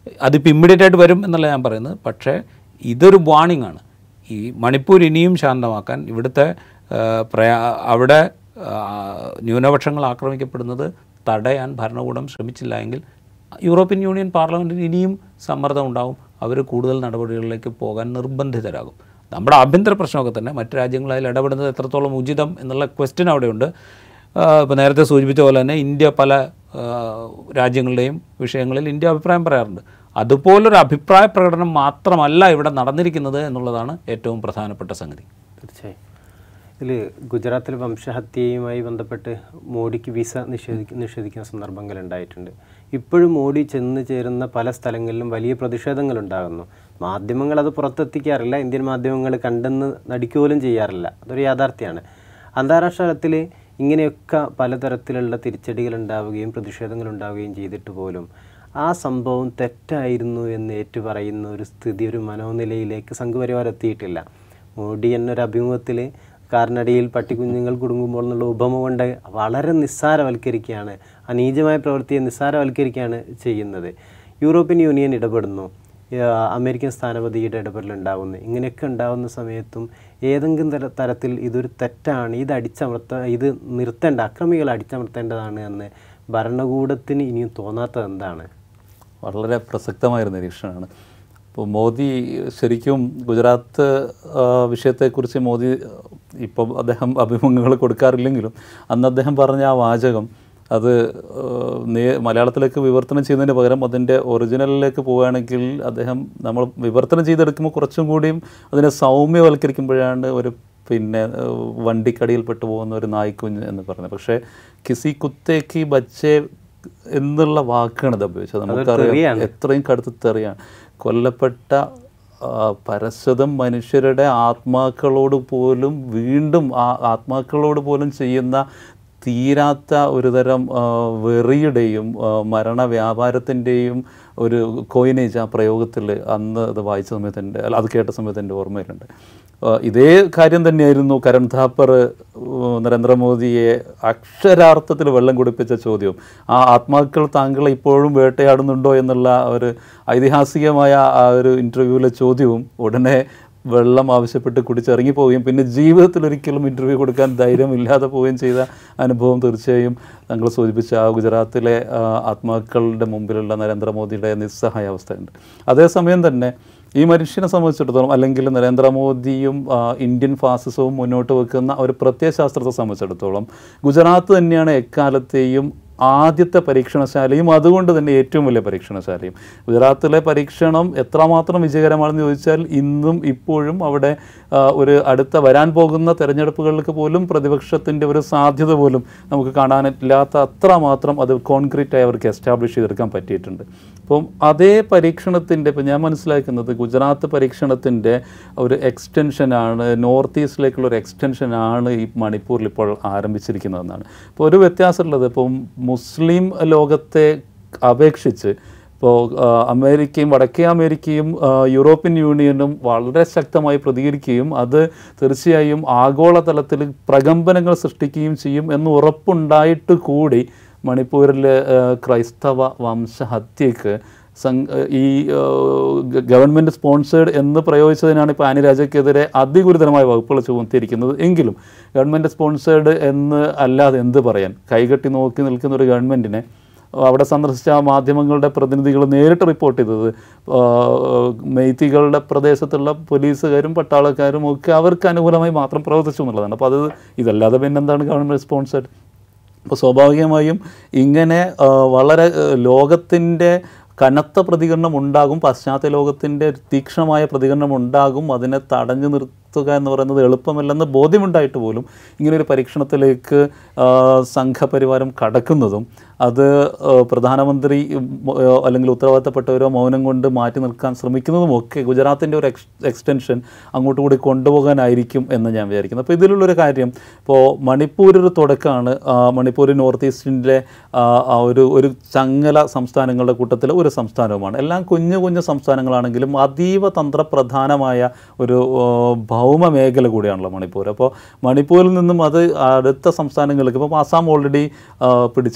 അതിപ്പോൾ ഇമ്മീഡിയറ്റ് ആയിട്ട് വരും എന്നല്ല ഞാൻ പറയുന്നത് പക്ഷേ ഇതൊരു വാണിംഗ് ആണ് ഈ മണിപ്പൂർ ഇനിയും ശാന്തമാക്കാൻ ഇവിടുത്തെ ആ, പ്രയാ അവിടെ ആ, ന്യൂനപക്ഷങ്ങൾ ആക്രമിക്കപ്പെടുന്നത് തടയാൻ ഭരണകൂടം ശ്രമിച്ചില്ല എങ്കിൽ യൂറോപ്യൻ യൂണിയൻ പാർലമെൻറ്റിന് ഇനിയും സമ്മർദ്ദം ഉണ്ടാവും അവർ കൂടുതൽ നടപടികളിലേക്ക് പോകാൻ നിർബന്ധിതരാകും നമ്മുടെ ആഭ്യന്തര പ്രശ്നമൊക്കെ തന്നെ മറ്റ് രാജ്യങ്ങൾ അതിൽ ഇടപെടുന്നത് എത്രത്തോളം ഉചിതം എന്നുള്ള ക്വസ്റ്റ്യൻ അവിടെയുണ്ട് ഇപ്പോൾ നേരത്തെ സൂചിപ്പിച്ച പോലെ തന്നെ ഇന്ത്യ പല ആ, രാജ്യങ്ങളുടെയും വിഷയങ്ങളിൽ ഇന്ത്യ അഭിപ്രായം പറയാറുണ്ട് അതുപോലൊരു അഭിപ്രായ പ്രകടനം മാത്രമല്ല ഇവിടെ നടന്നിരിക്കുന്നത് എന്നുള്ളതാണ് ഏറ്റവും പ്രധാനപ്പെട്ട സംഗതി തീർച്ചയായും ഇതിൽ ഗുജറാത്തിൽ വംശഹത്യയുമായി ബന്ധപ്പെട്ട് മോഡിക്ക് വിസ നിഷേധിക്ക നിഷേധിക്കുന്ന സന്ദർഭങ്ങൾ ഉണ്ടായിട്ടുണ്ട് ഇപ്പോഴും മോഡി ചെന്ന് ചേരുന്ന പല സ്ഥലങ്ങളിലും വലിയ പ്രതിഷേധങ്ങൾ ഉണ്ടാകുന്നു മാധ്യമങ്ങൾ അത് പുറത്തെത്തിക്കാറില്ല ഇന്ത്യൻ മാധ്യമങ്ങൾ കണ്ടെന്ന് നടിക്കുപോലും ചെയ്യാറില്ല അതൊരു യാഥാർത്ഥ്യമാണ് അന്താരാഷ്ട്ര തലത്തിൽ ഇങ്ങനെയൊക്കെ പലതരത്തിലുള്ള തിരിച്ചടികൾ ഉണ്ടാവുകയും പ്രതിഷേധങ്ങൾ ഉണ്ടാവുകയും ചെയ്തിട്ട് പോലും ആ സംഭവം തെറ്റായിരുന്നു എന്ന് ഏറ്റുപറയുന്ന ഒരു സ്ഥിതി ഒരു മനോനിലയിലേക്ക് സംഘപരിവാർ എത്തിയിട്ടില്ല മോഡി എന്നൊരു അഭിമുഖത്തിൽ കാറിനടിയിൽ പട്ടിക്കുഞ്ഞുങ്ങൾ കുടുങ്ങുമ്പോൾ എന്നുള്ള ഉപമ കൊണ്ട് വളരെ നിസ്സാരവൽക്കരിക്കുകയാണ് ആ നീചമായ പ്രവൃത്തിയെ നിസ്സാരവൽക്കരിക്കുകയാണ് ചെയ്യുന്നത് യൂറോപ്യൻ യൂണിയൻ ഇടപെടുന്നു ആ, അമേരിക്കൻ സ്ഥാനപതിയുടെ ഇടപെടൽ ഉണ്ടാകുന്നു ഇങ്ങനെയൊക്കെ ഉണ്ടാകുന്ന സമയത്തും ഏതെങ്കിലും തര തരത്തിൽ ഇതൊരു തെറ്റാണ് ഇത് അടിച്ചമർത്ത ഇത് നിർത്തേണ്ട അക്രമികൾ അടിച്ചമർത്തേണ്ടതാണ് എന്ന് ഭരണകൂടത്തിന് ഇനിയും തോന്നാത്തത് എന്താണ് വളരെ പ്രസക്തമായൊരു നിരീക്ഷണമാണ് ഇപ്പോൾ മോദി ശരിക്കും ഗുജറാത്ത് ആ, വിഷയത്തെക്കുറിച്ച് മോദി ഇപ്പം അദ്ദേഹം അഭിമുഖങ്ങൾ കൊടുക്കാറില്ലെങ്കിലും അന്ന് അദ്ദേഹം പറഞ്ഞ ആ വാചകം അത് ആ, നേ മലയാളത്തിലേക്ക് വിവർത്തനം ചെയ്യുന്നതിന് പകരം അതിൻ്റെ ഒറിജിനലിലേക്ക് പോവുകയാണെങ്കിൽ അദ്ദേഹം നമ്മൾ വിവർത്തനം ചെയ്തെടുക്കുമ്പോൾ കുറച്ചും കൂടിയും അതിനെ സൗമ്യവൽക്കരിക്കുമ്പോഴാണ് ഒരു പിന്നെ ആ, വണ്ടിക്കടിയിൽപ്പെട്ടു പോകുന്ന ഒരു നായ്ക്കുഞ്ഞ് എന്ന് പറയുന്നത് പക്ഷേ കിസി കുത്തേക്ക് ബച്ചെ എന്നുള്ള വാക്കാണ് ഇത് ഉപയോഗിച്ചത് നമുക്കറിയാം എത്രയും കടുത്ത തെറിയാണ് കൊല്ലപ്പെട്ട ആ, പരസ്വതം മനുഷ്യരുടെ ആത്മാക്കളോട് പോലും വീണ്ടും ആ ആത്മാക്കളോട് പോലും ചെയ്യുന്ന തീരാത്ത ഒരുതരം ആ, വെറിയുടെയും ആ, മരണ വ്യാപാരത്തിൻ്റെയും ഒരു കോയിനേജ് ആ പ്രയോഗത്തിൽ അന്ന് അത് വായിച്ച സമയത്ത് എൻ്റെ അല്ല അത് കേട്ട സമയത്ത് എൻ്റെ ഓർമ്മയിലുണ്ട് ആ, ഇതേ കാര്യം തന്നെയായിരുന്നു കരൺ ഥാപ്പർ ഉം, നരേന്ദ്രമോദിയെ അക്ഷരാർത്ഥത്തിൽ വെള്ളം കുടിപ്പിച്ച ചോദ്യവും ആ ആത്മാക്കൾ താങ്കളെ ഇപ്പോഴും വേട്ടയാടുന്നുണ്ടോ എന്നുള്ള ഒരു ഐതിഹാസികമായ ആ ഒരു ഇൻ്റർവ്യൂവിലെ ചോദ്യവും ഉടനെ വെള്ളം ആവശ്യപ്പെട്ട് കുടിച്ചിറങ്ങി പോവുകയും പിന്നെ ജീവിതത്തിൽ ഒരിക്കലും ഇൻ്റർവ്യൂ കൊടുക്കാൻ ധൈര്യമില്ലാതെ പോവുകയും ചെയ്ത അനുഭവം തീർച്ചയായും താങ്കൾ സൂചിപ്പിച്ച ആ ഗുജറാത്തിലെ ആ, ആത്മാക്കളുടെ മുമ്പിലുള്ള നരേന്ദ്രമോദിയുടെ നിസ്സഹായ അവസ്ഥയുണ്ട് അതേസമയം തന്നെ ഈ മനുഷ്യനെ സംബന്ധിച്ചിടത്തോളം അല്ലെങ്കിൽ നരേന്ദ്രമോദിയും ആ, ഇന്ത്യൻ ഫാസിസവും മുന്നോട്ട് വെക്കുന്ന ഒരു പ്രത്യയശാസ്ത്രത്തെ സംബന്ധിച്ചിടത്തോളം ഗുജറാത്ത് തന്നെയാണ് എക്കാലത്തെയും ആദ്യത്തെ പരീക്ഷണശാലയും അതുകൊണ്ട് തന്നെ ഏറ്റവും വലിയ പരീക്ഷണശാലയും ഗുജറാത്തിലെ പരീക്ഷണം എത്രമാത്രം വിജയകരമാണെന്ന് ചോദിച്ചാൽ ഇന്നും ഇപ്പോഴും അവിടെ ആ, ഒരു അടുത്ത വരാൻ പോകുന്ന തെരഞ്ഞെടുപ്പുകൾക്ക് പോലും പ്രതിപക്ഷത്തിൻ്റെ ഒരു സാധ്യത പോലും നമുക്ക് കാണാനില്ലാത്ത അത്രമാത്രം അത് കോൺക്രീറ്റായി അവർക്ക് എസ്റ്റാബ്ലിഷ് ചെയ്തെടുക്കാൻ പറ്റിയിട്ടുണ്ട് അപ്പം അതേ പരീക്ഷണത്തിൻ്റെ ഇപ്പം ഞാൻ മനസ്സിലാക്കുന്നത് ഗുജറാത്ത് പരീക്ഷണത്തിൻ്റെ ഒരു എക്സ്റ്റൻഷനാണ് നോർത്ത് ഈസ്റ്റിലേക്കുള്ള ഒരു എക്സ്റ്റൻഷനാണ് ഈ മണിപ്പൂരിൽ ഇപ്പോൾ ആരംഭിച്ചിരിക്കുന്നതെന്നാണ് ഇപ്പോൾ ഒരു വ്യത്യാസമുള്ളത് ഇപ്പം മുസ്ലിം ലോകത്തെ അപേക്ഷിച്ച് ഇപ്പോൾ അമേരിക്കയും വടക്കേ അമേരിക്കയും ആ, യൂറോപ്യൻ യൂണിയനും വളരെ ശക്തമായി പ്രതികരിക്കുകയും അത് തീർച്ചയായും ആഗോളതലത്തിൽ പ്രകമ്പനങ്ങൾ സൃഷ്ടിക്കുകയും ചെയ്യും എന്ന് ഉറപ്പുണ്ടായിട്ട് കൂടി മണിപ്പൂരിലെ ആ, ക്രൈസ്തവ വംശഹത്യക്ക് സം- ഈ ഗവൺമെൻറ് സ്പോൺസേഡ് എന്ന് പ്രയോഗിച്ചതിനാണ് ഇപ്പോൾ ആനി രാജയ്ക്കെതിരെ അതിഗുരുതരമായ വകുപ്പുകൾ ചുമത്തിയിരിക്കുന്നത് എങ്കിലും ഗവൺമെൻറ് സ്പോൺസേഡ് എന്ന് അല്ലാതെ എന്ത് പറയാൻ കൈകെട്ടി നോക്കി നിൽക്കുന്ന ഒരു ഗവൺമെൻറ്റിനെ അവിടെ സന്ദർശിച്ച മാധ്യമങ്ങളുടെ പ്രതിനിധികൾ നേരിട്ട് റിപ്പോർട്ട് ചെയ്തത് ആ, മെയ്ത്തികളുടെ പ്രദേശത്തുള്ള പോലീസുകാരും പട്ടാളക്കാരും ഒക്കെ അവർക്ക് അനുകൂലമായി മാത്രം പ്രവർത്തിച്ചു എന്നുള്ളതാണ് അപ്പോൾ അത് ഇതല്ലാതെ പിന്നെന്താണ് ഗവൺമെൻറ് സ്പോൺസേഡ് അപ്പോൾ സ്വാഭാവികമായും ഇങ്ങനെ ആ, വളരെ ലോകത്തിൻ്റെ കനത്ത പ്രതികരണം ഉണ്ടാകും പാശ്ചാത്യ ലോകത്തിൻ്റെ തീക്ഷ്ണമായ പ്രതികരണം ഉണ്ടാകും അതിനെ തടഞ്ഞു നിർത്തുക എന്ന് പറയുന്നത് എളുപ്പമല്ലെന്ന് ബോധ്യമുണ്ടായിട്ട് പോലും ഇങ്ങനൊരു പരീക്ഷണത്തിലേക്ക് ആ, സംഘപരിവാരം കടക്കുന്നതും അത് ആ, പ്രധാനമന്ത്രി ഉം, ആ, അല്ലെങ്കിൽ ഉത്തരവാദിത്തപ്പെട്ടവരോ മൗനം കൊണ്ട് മാറ്റി നിൽക്കാൻ ശ്രമിക്കുന്നതും ഒക്കെ ഗുജറാത്തിൻ്റെ ഒരു എക്സ് എക്സ്റ്റൻഷൻ അങ്ങോട്ട് കൂടി കൊണ്ടുപോകാനായിരിക്കും എന്ന് ഞാൻ വിചാരിക്കുന്നു അപ്പോൾ ഇതിലുള്ളൊരു കാര്യം ഇപ്പോൾ മണിപ്പൂർ ഒരു തുടക്കമാണ് ആ, മണിപ്പൂർ നോർത്ത് ഈസ്റ്റിൻ്റെ ആ ഒരു ഒരു ചങ്ങല സംസ്ഥാനങ്ങളുടെ കൂട്ടത്തിൽ ഒരു സംസ്ഥാനവുമാണ് എല്ലാം കുഞ്ഞു കുഞ്ഞു സംസ്ഥാനങ്ങളാണെങ്കിലും അതീവ തന്ത്രപ്രധാനമായ ഒരു ആ, ഭൗമ മേഖല കൂടിയാണല്ലോ മണിപ്പൂർ അപ്പോൾ മണിപ്പൂരിൽ നിന്നും അത് അടുത്ത സംസ്ഥാനങ്ങൾക്ക് ഇപ്പോൾ ആസാം ഓൾറെഡി പിടിച്ചെടുത്ത് കഴിഞ്ഞു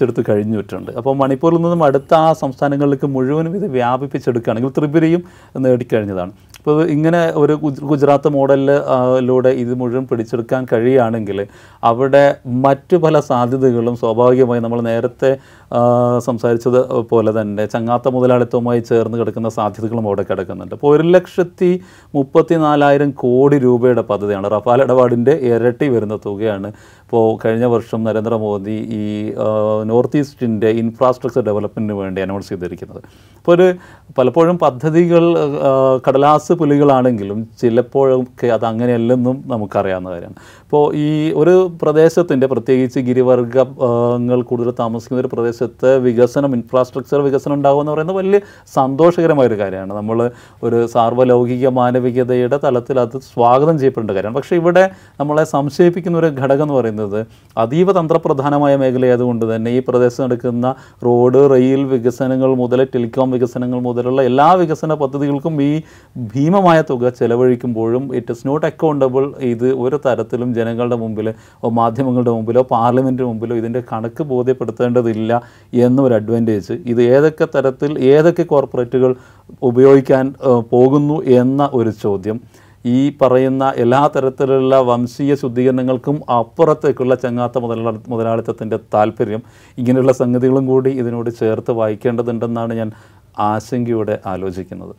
അടിഞ്ഞുറ്റുണ്ട് അപ്പോൾ മണിപ്പൂരിൽ നിന്നും അടുത്ത ആ സംസ്ഥാനങ്ങളിലേക്ക് മുഴുവനും ഇത് വ്യാപിപ്പിച്ചെടുക്കുകയാണെങ്കിൽ ത്രിപുരയും നേടിക്കഴിഞ്ഞതാണ് അപ്പോൾ ഇത് ഇങ്ങനെ ഒരു ഗുജ- ഗുജറാത്ത് മോഡലിലൂടെ ഇത് മുഴുവൻ പിടിച്ചെടുക്കാൻ കഴിയുകയാണെങ്കിൽ അവിടെ മറ്റു പല സാധ്യതകളും സ്വാഭാവികമായി നമ്മൾ നേരത്തെ ആ, സംസാരിച്ചത് പോലെ തന്നെ ചങ്ങാത്ത മുതലാളിത്തവുമായി ചേർന്ന് കിടക്കുന്ന സാധ്യതകളും അവിടെ കിടക്കുന്നുണ്ട് അപ്പോൾ ഒരു ലക്ഷത്തി മുപ്പത്തി നാലായിരം കോടി രൂപയുടെ പദ്ധതിയാണ് റഫാൽ ഇടപാടിൻ്റെ ഇരട്ടി വരുന്ന തുകയാണ് ഇപ്പോൾ കഴിഞ്ഞ വർഷം നരേന്ദ്രമോദി ഈ ആ, നോർത്ത് ഈസ്റ്റിൻ്റെ ഇൻഫ്രാസ്ട്രക്ചർ ഡെവലപ്മെൻറ്റിന് വേണ്ടി അനൗൺസ് ചെയ്തിരിക്കുന്നത് അപ്പോൾ ഒരു പലപ്പോഴും പദ്ധതികൾ ആ, കടലാസ് പുലികളാണെങ്കിലും ചിലപ്പോഴൊക്കെ അത് അങ്ങനെയല്ലെന്നും നമുക്കറിയാവുന്ന കാര്യമാണ് ഇപ്പോൾ ഈ ഒരു പ്രദേശത്തിൻ്റെ പ്രത്യേകിച്ച് ഗിരിവർഗങ്ങൾ കൂടുതൽ താമസിക്കുന്ന ഒരു പ്രദേശത്ത് വികസനം ഇൻഫ്രാസ്ട്രക്ചർ വികസനം ഉണ്ടാകുക എന്ന് പറയുന്നത് വലിയ സന്തോഷകരമായ ഒരു കാര്യമാണ് നമ്മൾ ഒരു സാർവലൗകിക മാനവികതയുടെ തലത്തിൽ അത് സ്വാഗതം ചെയ്യപ്പെടേണ്ട കാര്യമാണ് പക്ഷേ ഇവിടെ നമ്മളെ സംശയിപ്പിക്കുന്ന ഒരു ഘടകം എന്ന് പറയുന്നത് അതീവ തന്ത്രപ്രധാനമായ മേഖലയായതുകൊണ്ട് തന്നെ ഈ പ്രദേശത്ത് നടക്കുന്ന റോഡ് റെയിൽ വികസനങ്ങൾ മുതൽ ടെലികോം വികസനങ്ങൾ മുതലുള്ള എല്ലാ വികസന പദ്ധതികൾക്കും ഈ ഭീമമായ തുക ചെലവഴിക്കുമ്പോഴും ഇറ്റ് ഇസ് നോട്ട് അക്കൗണ്ടബിൾ ഇത് ഒരു തരത്തിലും ജനങ്ങളുടെ മുമ്പിൽ മാധ്യമങ്ങളുടെ മുമ്പിലോ പാർലമെൻറ്റിന് മുമ്പിലോ ഇതിൻ്റെ കണക്ക് ബോധ്യപ്പെടുത്തേണ്ടതില്ല എന്നൊരു അഡ്വാൻറ്റേജ് ഇത് ഏതൊക്കെ തരത്തിൽ ഏതൊക്കെ കോർപ്പറേറ്റുകൾ ഉപയോഗിക്കാൻ ഏഹ്, പോകുന്നു എന്ന ഒരു ചോദ്യം ഈ പറയുന്ന എല്ലാ തരത്തിലുള്ള വംശീയ ശുദ്ധീകരണങ്ങൾക്കും അപ്പുറത്തേക്കുള്ള ചങ്ങാത്ത മുതലാളി മുതലാളിത്തത്തിൻ്റെ താല്പര്യം ഇങ്ങനെയുള്ള സംഗതികളും കൂടി ഇതിനോട് ചേർത്ത് വായിക്കേണ്ടതുണ്ടെന്നാണ് ഞാൻ ആശങ്കയോടെ ആലോചിക്കുന്നത്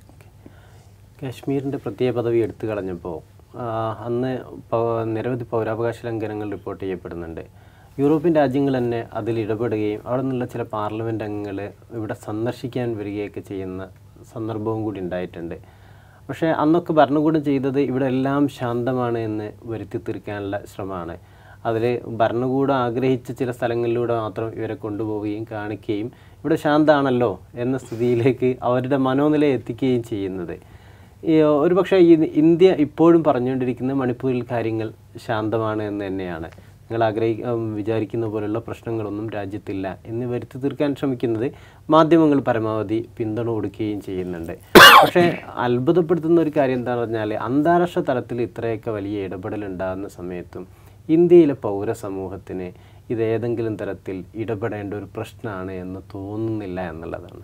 കാശ്മീരിൻ്റെ പ്രത്യേക പദവി എടുത്തു കളഞ്ഞപ്പോൾ ആ, അന്ന് പൗ- നിരവധി പൗരാവകാശ ലംഘനങ്ങൾ റിപ്പോർട്ട് ചെയ്യപ്പെടുന്നുണ്ട് യൂറോപ്യൻ രാജ്യങ്ങൾ തന്നെ അതിൽ ഇടപെടുകയും അവിടെ നിന്നുള്ള ചില പാർലമെൻറ്റ് അംഗങ്ങൾ ഇവിടെ സന്ദർശിക്കാൻ വരികയൊക്കെ ചെയ്യുന്ന സന്ദർഭവും കൂടി ഉണ്ടായിട്ടുണ്ട് പക്ഷേ അന്നൊക്കെ ഭരണകൂടം ചെയ്തത് ഇവിടെ എല്ലാം ശാന്തമാണ് എന്ന് വരുത്തി തീർക്കാനുള്ള ശ്രമമാണ് അതിൽ ഭരണകൂടം ആഗ്രഹിച്ച ചില സ്ഥലങ്ങളിലൂടെ മാത്രം ഇവരെ കൊണ്ടുപോവുകയും കാണിക്കുകയും ഇവിടെ ശാന്തമാണല്ലോ എന്ന സ്ഥിതിയിലേക്ക് അവരുടെ മനോനില എത്തിക്കുകയും ചെയ്യുന്നത് ഈ ഒരു പക്ഷേ ഇന്ത്യ ഇപ്പോഴും പറഞ്ഞുകൊണ്ടിരിക്കുന്ന മണിപ്പൂരിൽ കാര്യങ്ങൾ ശാന്തമാണ് എന്ന് തന്നെയാണ് നിങ്ങൾ ആഗ്രഹി ഉം, വിചാരിക്കുന്ന പോലുള്ള പ്രശ്നങ്ങളൊന്നും രാജ്യത്തില്ല എന്ന് വരുത്തി തീർക്കാൻ ശ്രമിക്കുന്നത് മാധ്യമങ്ങൾ പരമാവധി പിന്തുണ കൊടുക്കുകയും ചെയ്യുന്നുണ്ട് പക്ഷേ അത്ഭുതപ്പെടുത്തുന്ന ഒരു കാര്യം എന്താണെന്ന് പറഞ്ഞാൽ അന്താരാഷ്ട്ര തലത്തിൽ ഇത്രയൊക്കെ വലിയ ഇടപെടൽ ഉണ്ടാകുന്ന സമയത്തും ഇന്ത്യയിലെ പൗരസമൂഹത്തിന് ഇത് ഏതെങ്കിലും തരത്തിൽ ഇടപെടേണ്ട ഒരു പ്രശ്നമാണ് എന്ന് തോന്നുന്നില്ല എന്നുള്ളതാണ്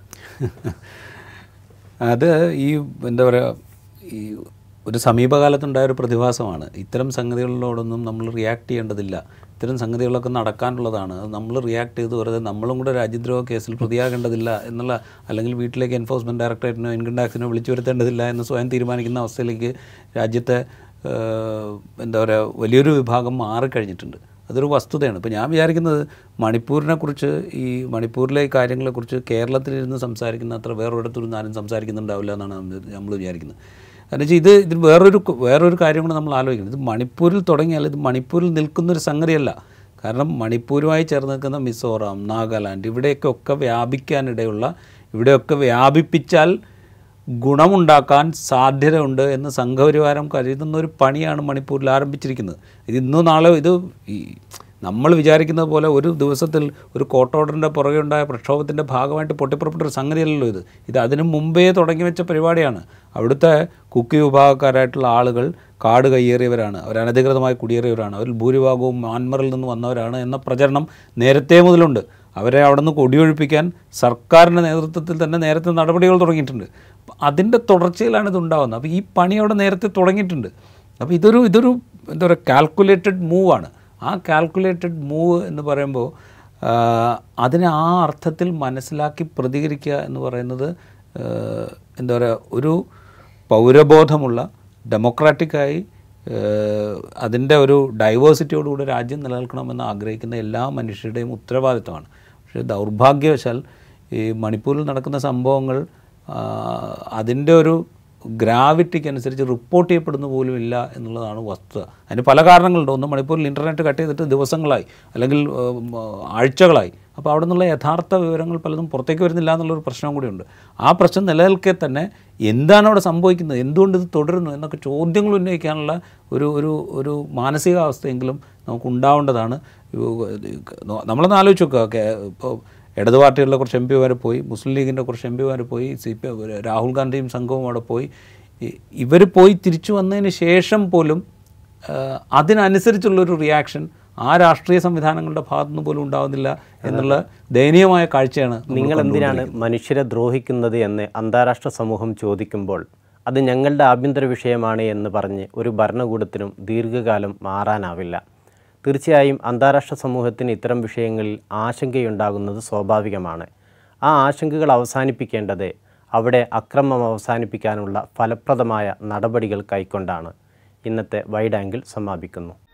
അത് ഈ എന്താ പറയുക ഈ ഒരു സമീപകാലത്തുണ്ടായ ഒരു പ്രതിഭാസമാണ് ഇത്തരം സംഗതികളിലോടൊന്നും നമ്മൾ റിയാക്ട് ചെയ്യേണ്ടതില്ല ഇത്തരം സംഗതികളൊക്കെ നടക്കാനുള്ളതാണ് അത് നമ്മൾ റിയാക്ട് ചെയ്ത് വെറുതെ നമ്മളും കൂടെ രാജ്യദ്രോഹ കേസിൽ പ്രതിയാകേണ്ടതില്ല എന്നുള്ള അല്ലെങ്കിൽ വീട്ടിലേക്ക് എൻഫോഴ്സ്മെൻറ്റ് ഡയറക്ടറേറ്റിനോ ഇൻകം ടാക്സിനോ വിളിച്ചു വരുത്തേണ്ടതില്ല എന്ന് സ്വയം തീരുമാനിക്കുന്ന അവസ്ഥയിലേക്ക് രാജ്യത്തെ ഏഹ്, എന്താ പറയുക വലിയൊരു വിഭാഗം മാറിക്കഴിഞ്ഞിട്ടുണ്ട് അതൊരു വസ്തുതയാണ് ഇപ്പോൾ ഞാൻ വിചാരിക്കുന്നത് മണിപ്പൂരിനെ കുറിച്ച് ഈ മണിപ്പൂരിലെ ഈ കാര്യങ്ങളെക്കുറിച്ച് കേരളത്തിലിരുന്ന് സംസാരിക്കുന്ന അത്ര വേറൊരിടത്തുനിന്ന് ആരും സംസാരിക്കുന്നുണ്ടാവില്ല എന്നാണ് നമ്മൾ- നമ്മൾ വിചാരിക്കുന്നത് കാരണം വെച്ചാൽ ഇത് ഇത് വേറൊരു വേറൊരു കാര്യം കൂടെ നമ്മൾ ആലോചിക്കണം ഇത് മണിപ്പൂരിൽ തുടങ്ങിയാൽ ഇത് മണിപ്പൂരിൽ നിൽക്കുന്നൊരു സംഗതിയല്ല കാരണം മണിപ്പൂരുമായി ചേർന്ന് നിൽക്കുന്ന മിസോറാം നാഗാലാൻഡ് ഇവിടെയൊക്കെ ഒക്കെ വ്യാപിക്കാനിടയുള്ള ഇവിടെയൊക്കെ വ്യാപിപ്പിച്ചാൽ ഗുണമുണ്ടാക്കാൻ സാധ്യതയുണ്ട് എന്ന് സംഘപരിവാരം കരുതുന്ന ഒരു പണിയാണ് മണിപ്പൂരിൽ ആരംഭിച്ചിരിക്കുന്നത് ഇത് ഇന്നോ നാളെ ഇത് ഈ നമ്മൾ വിചാരിക്കുന്നത് പോലെ ഒരു ദിവസത്തിൽ ഒരു കോർട്ട് ഓർഡറിൻ്റെ പുറകെ ഉണ്ടായ പ്രക്ഷോഭത്തിൻ്റെ ഭാഗമായിട്ട് പൊട്ടിപ്പുറപ്പെട്ട ഒരു സംഗതിയല്ലല്ലോ ഇത് ഇത് അതിനു മുമ്പേ തുടങ്ങി വെച്ച പരിപാടിയാണ് അവിടുത്തെ കുക്കി വിഭാഗക്കാരായിട്ടുള്ള ആളുകൾ കാട് കയ്യേറിയവരാണ് അവർ അനധികൃതമായി കുടിയേറിയവരാണ് അവരിൽ ഭൂരിഭാഗവും മ്യാൻമറിൽ നിന്ന് വന്നവരാണ് എന്ന പ്രചരണം നേരത്തെ മുതലുണ്ട് അവരെ അവിടെ നിന്ന് കൊടിയൊഴിപ്പിക്കാൻ സർക്കാരിൻ്റെ നേതൃത്വത്തിൽ തന്നെ നേരത്തെ നടപടികൾ തുടങ്ങിയിട്ടുണ്ട് അപ്പം അതിൻ്റെ തുടർച്ചയിലാണ് ഇത് ഉണ്ടാകുന്നത് അപ്പോൾ ഈ പണി അവിടെ നേരത്തെ തുടങ്ങിയിട്ടുണ്ട് അപ്പോൾ ഇതൊരു ഇതൊരു എന്താ പറയുക കാൽക്കുലേറ്റഡ് മൂവാണ് ആ കാൽക്കുലേറ്റഡ് മൂവ് എന്ന് പറയുമ്പോൾ ആ, അതിനെ ആ അർത്ഥത്തിൽ മനസ്സിലാക്കി പ്രതികരിക്കുക എന്ന് പറയുന്നത് ആ, എന്താ പറയുക ഒരു പൗരബോധമുള്ള ഡെമോക്രാറ്റിക്കായി അതിൻ്റെ ഒരു ഡൈവേഴ്സിറ്റിയോടുകൂടി രാജ്യം നിലനിൽക്കണമെന്ന് ആഗ്രഹിക്കുന്ന എല്ലാ മനുഷ്യരുടെയും ഉത്തരവാദിത്തമാണ് പക്ഷേ ദൗർഭാഗ്യവശാൽ ഈ മണിപ്പൂരിൽ നടക്കുന്ന സംഭവങ്ങൾ അതിൻ്റെ ഒരു ഗ്രാവിറ്റിക്ക് അനുസരിച്ച് റിപ്പോർട്ട് ചെയ്യപ്പെടുന്ന പോലും ഇല്ല എന്നുള്ളതാണ് വസ്തുത അതിന് പല കാരണങ്ങളുണ്ട് ഒന്ന് മണിപ്പൂരിൽ ഇൻ്റർനെറ്റ് കട്ട് ചെയ്തിട്ട് ദിവസങ്ങളായി അല്ലെങ്കിൽ ഉം, ആഴ്ചകളായി അപ്പോൾ അവിടെ നിന്നുള്ള യഥാർത്ഥ വിവരങ്ങൾ പലതും പുറത്തേക്ക് വരുന്നില്ല എന്നുള്ളൊരു പ്രശ്നം കൂടിയുണ്ട് ആ പ്രശ്നം നിലനിൽക്കെ തന്നെ എന്താണ് അവിടെ സംഭവിക്കുന്നത് എന്തുകൊണ്ട് ഇത് തുടരുന്നു എന്നൊക്കെ ചോദ്യങ്ങൾ ഉന്നയിക്കാനുള്ള ഒരു ഒരു ഒരു മാനസികാവസ്ഥയെങ്കിലും നമുക്ക് ഉണ്ടാവേണ്ടതാണ് നമ്മളൊന്ന് ആലോചിച്ച് നോക്കുക കേ- ഇപ്പോൾ ഇടത് പാർട്ടികളിലെ കുറച്ച് എം പിമാർ പോയി മുസ്ലിം ലീഗിൻ്റെ കുറച്ച് എം പിമാർ പോയി സി പി രാഹുൽ ഗാന്ധിയും സംഘവും അവിടെ പോയി ഇവർ പോയി തിരിച്ചു വന്നതിന് ശേഷം പോലും ആ, അതിനനുസരിച്ചുള്ളൊരു റിയാക്ഷൻ ആ രാഷ്ട്രീയ സംവിധാനങ്ങളുടെ ഭാഗത്തുനിന്ന് പോലും ഉണ്ടാകുന്നില്ല എന്നുള്ള ദയനീയമായ കാഴ്ചയാണ് നമ്മൾ നിങ്ങൾ എന്തിനാണ് മനുഷ്യരെ ദ്രോഹിക്കുന്നത് എന്ന് അന്താരാഷ്ട്ര സമൂഹം ചോദിക്കുമ്പോൾ അത് ഞങ്ങളുടെ ആഭ്യന്തര വിഷയമാണ് എന്ന് പറഞ്ഞ് ഒരു ഭരണകൂടത്തിനും ദീർഘകാലം മാറാനാവില്ല തീർച്ചയായും അന്താരാഷ്ട്ര സമൂഹത്തിന് ഇത്തരം വിഷയങ്ങളിൽ ആശങ്കയുണ്ടാകുന്നത് സ്വാഭാവികമാണ് ആ ആശങ്കകൾ അവസാനിപ്പിക്കേണ്ടത് അവിടെ അക്രമം അവസാനിപ്പിക്കാനുള്ള ഫലപ്രദമായ നടപടികൾ കൈക്കൊണ്ടാണ് ഇന്നത്തെ വൈഡ് ആംഗിൾ സമാപിക്കുന്നു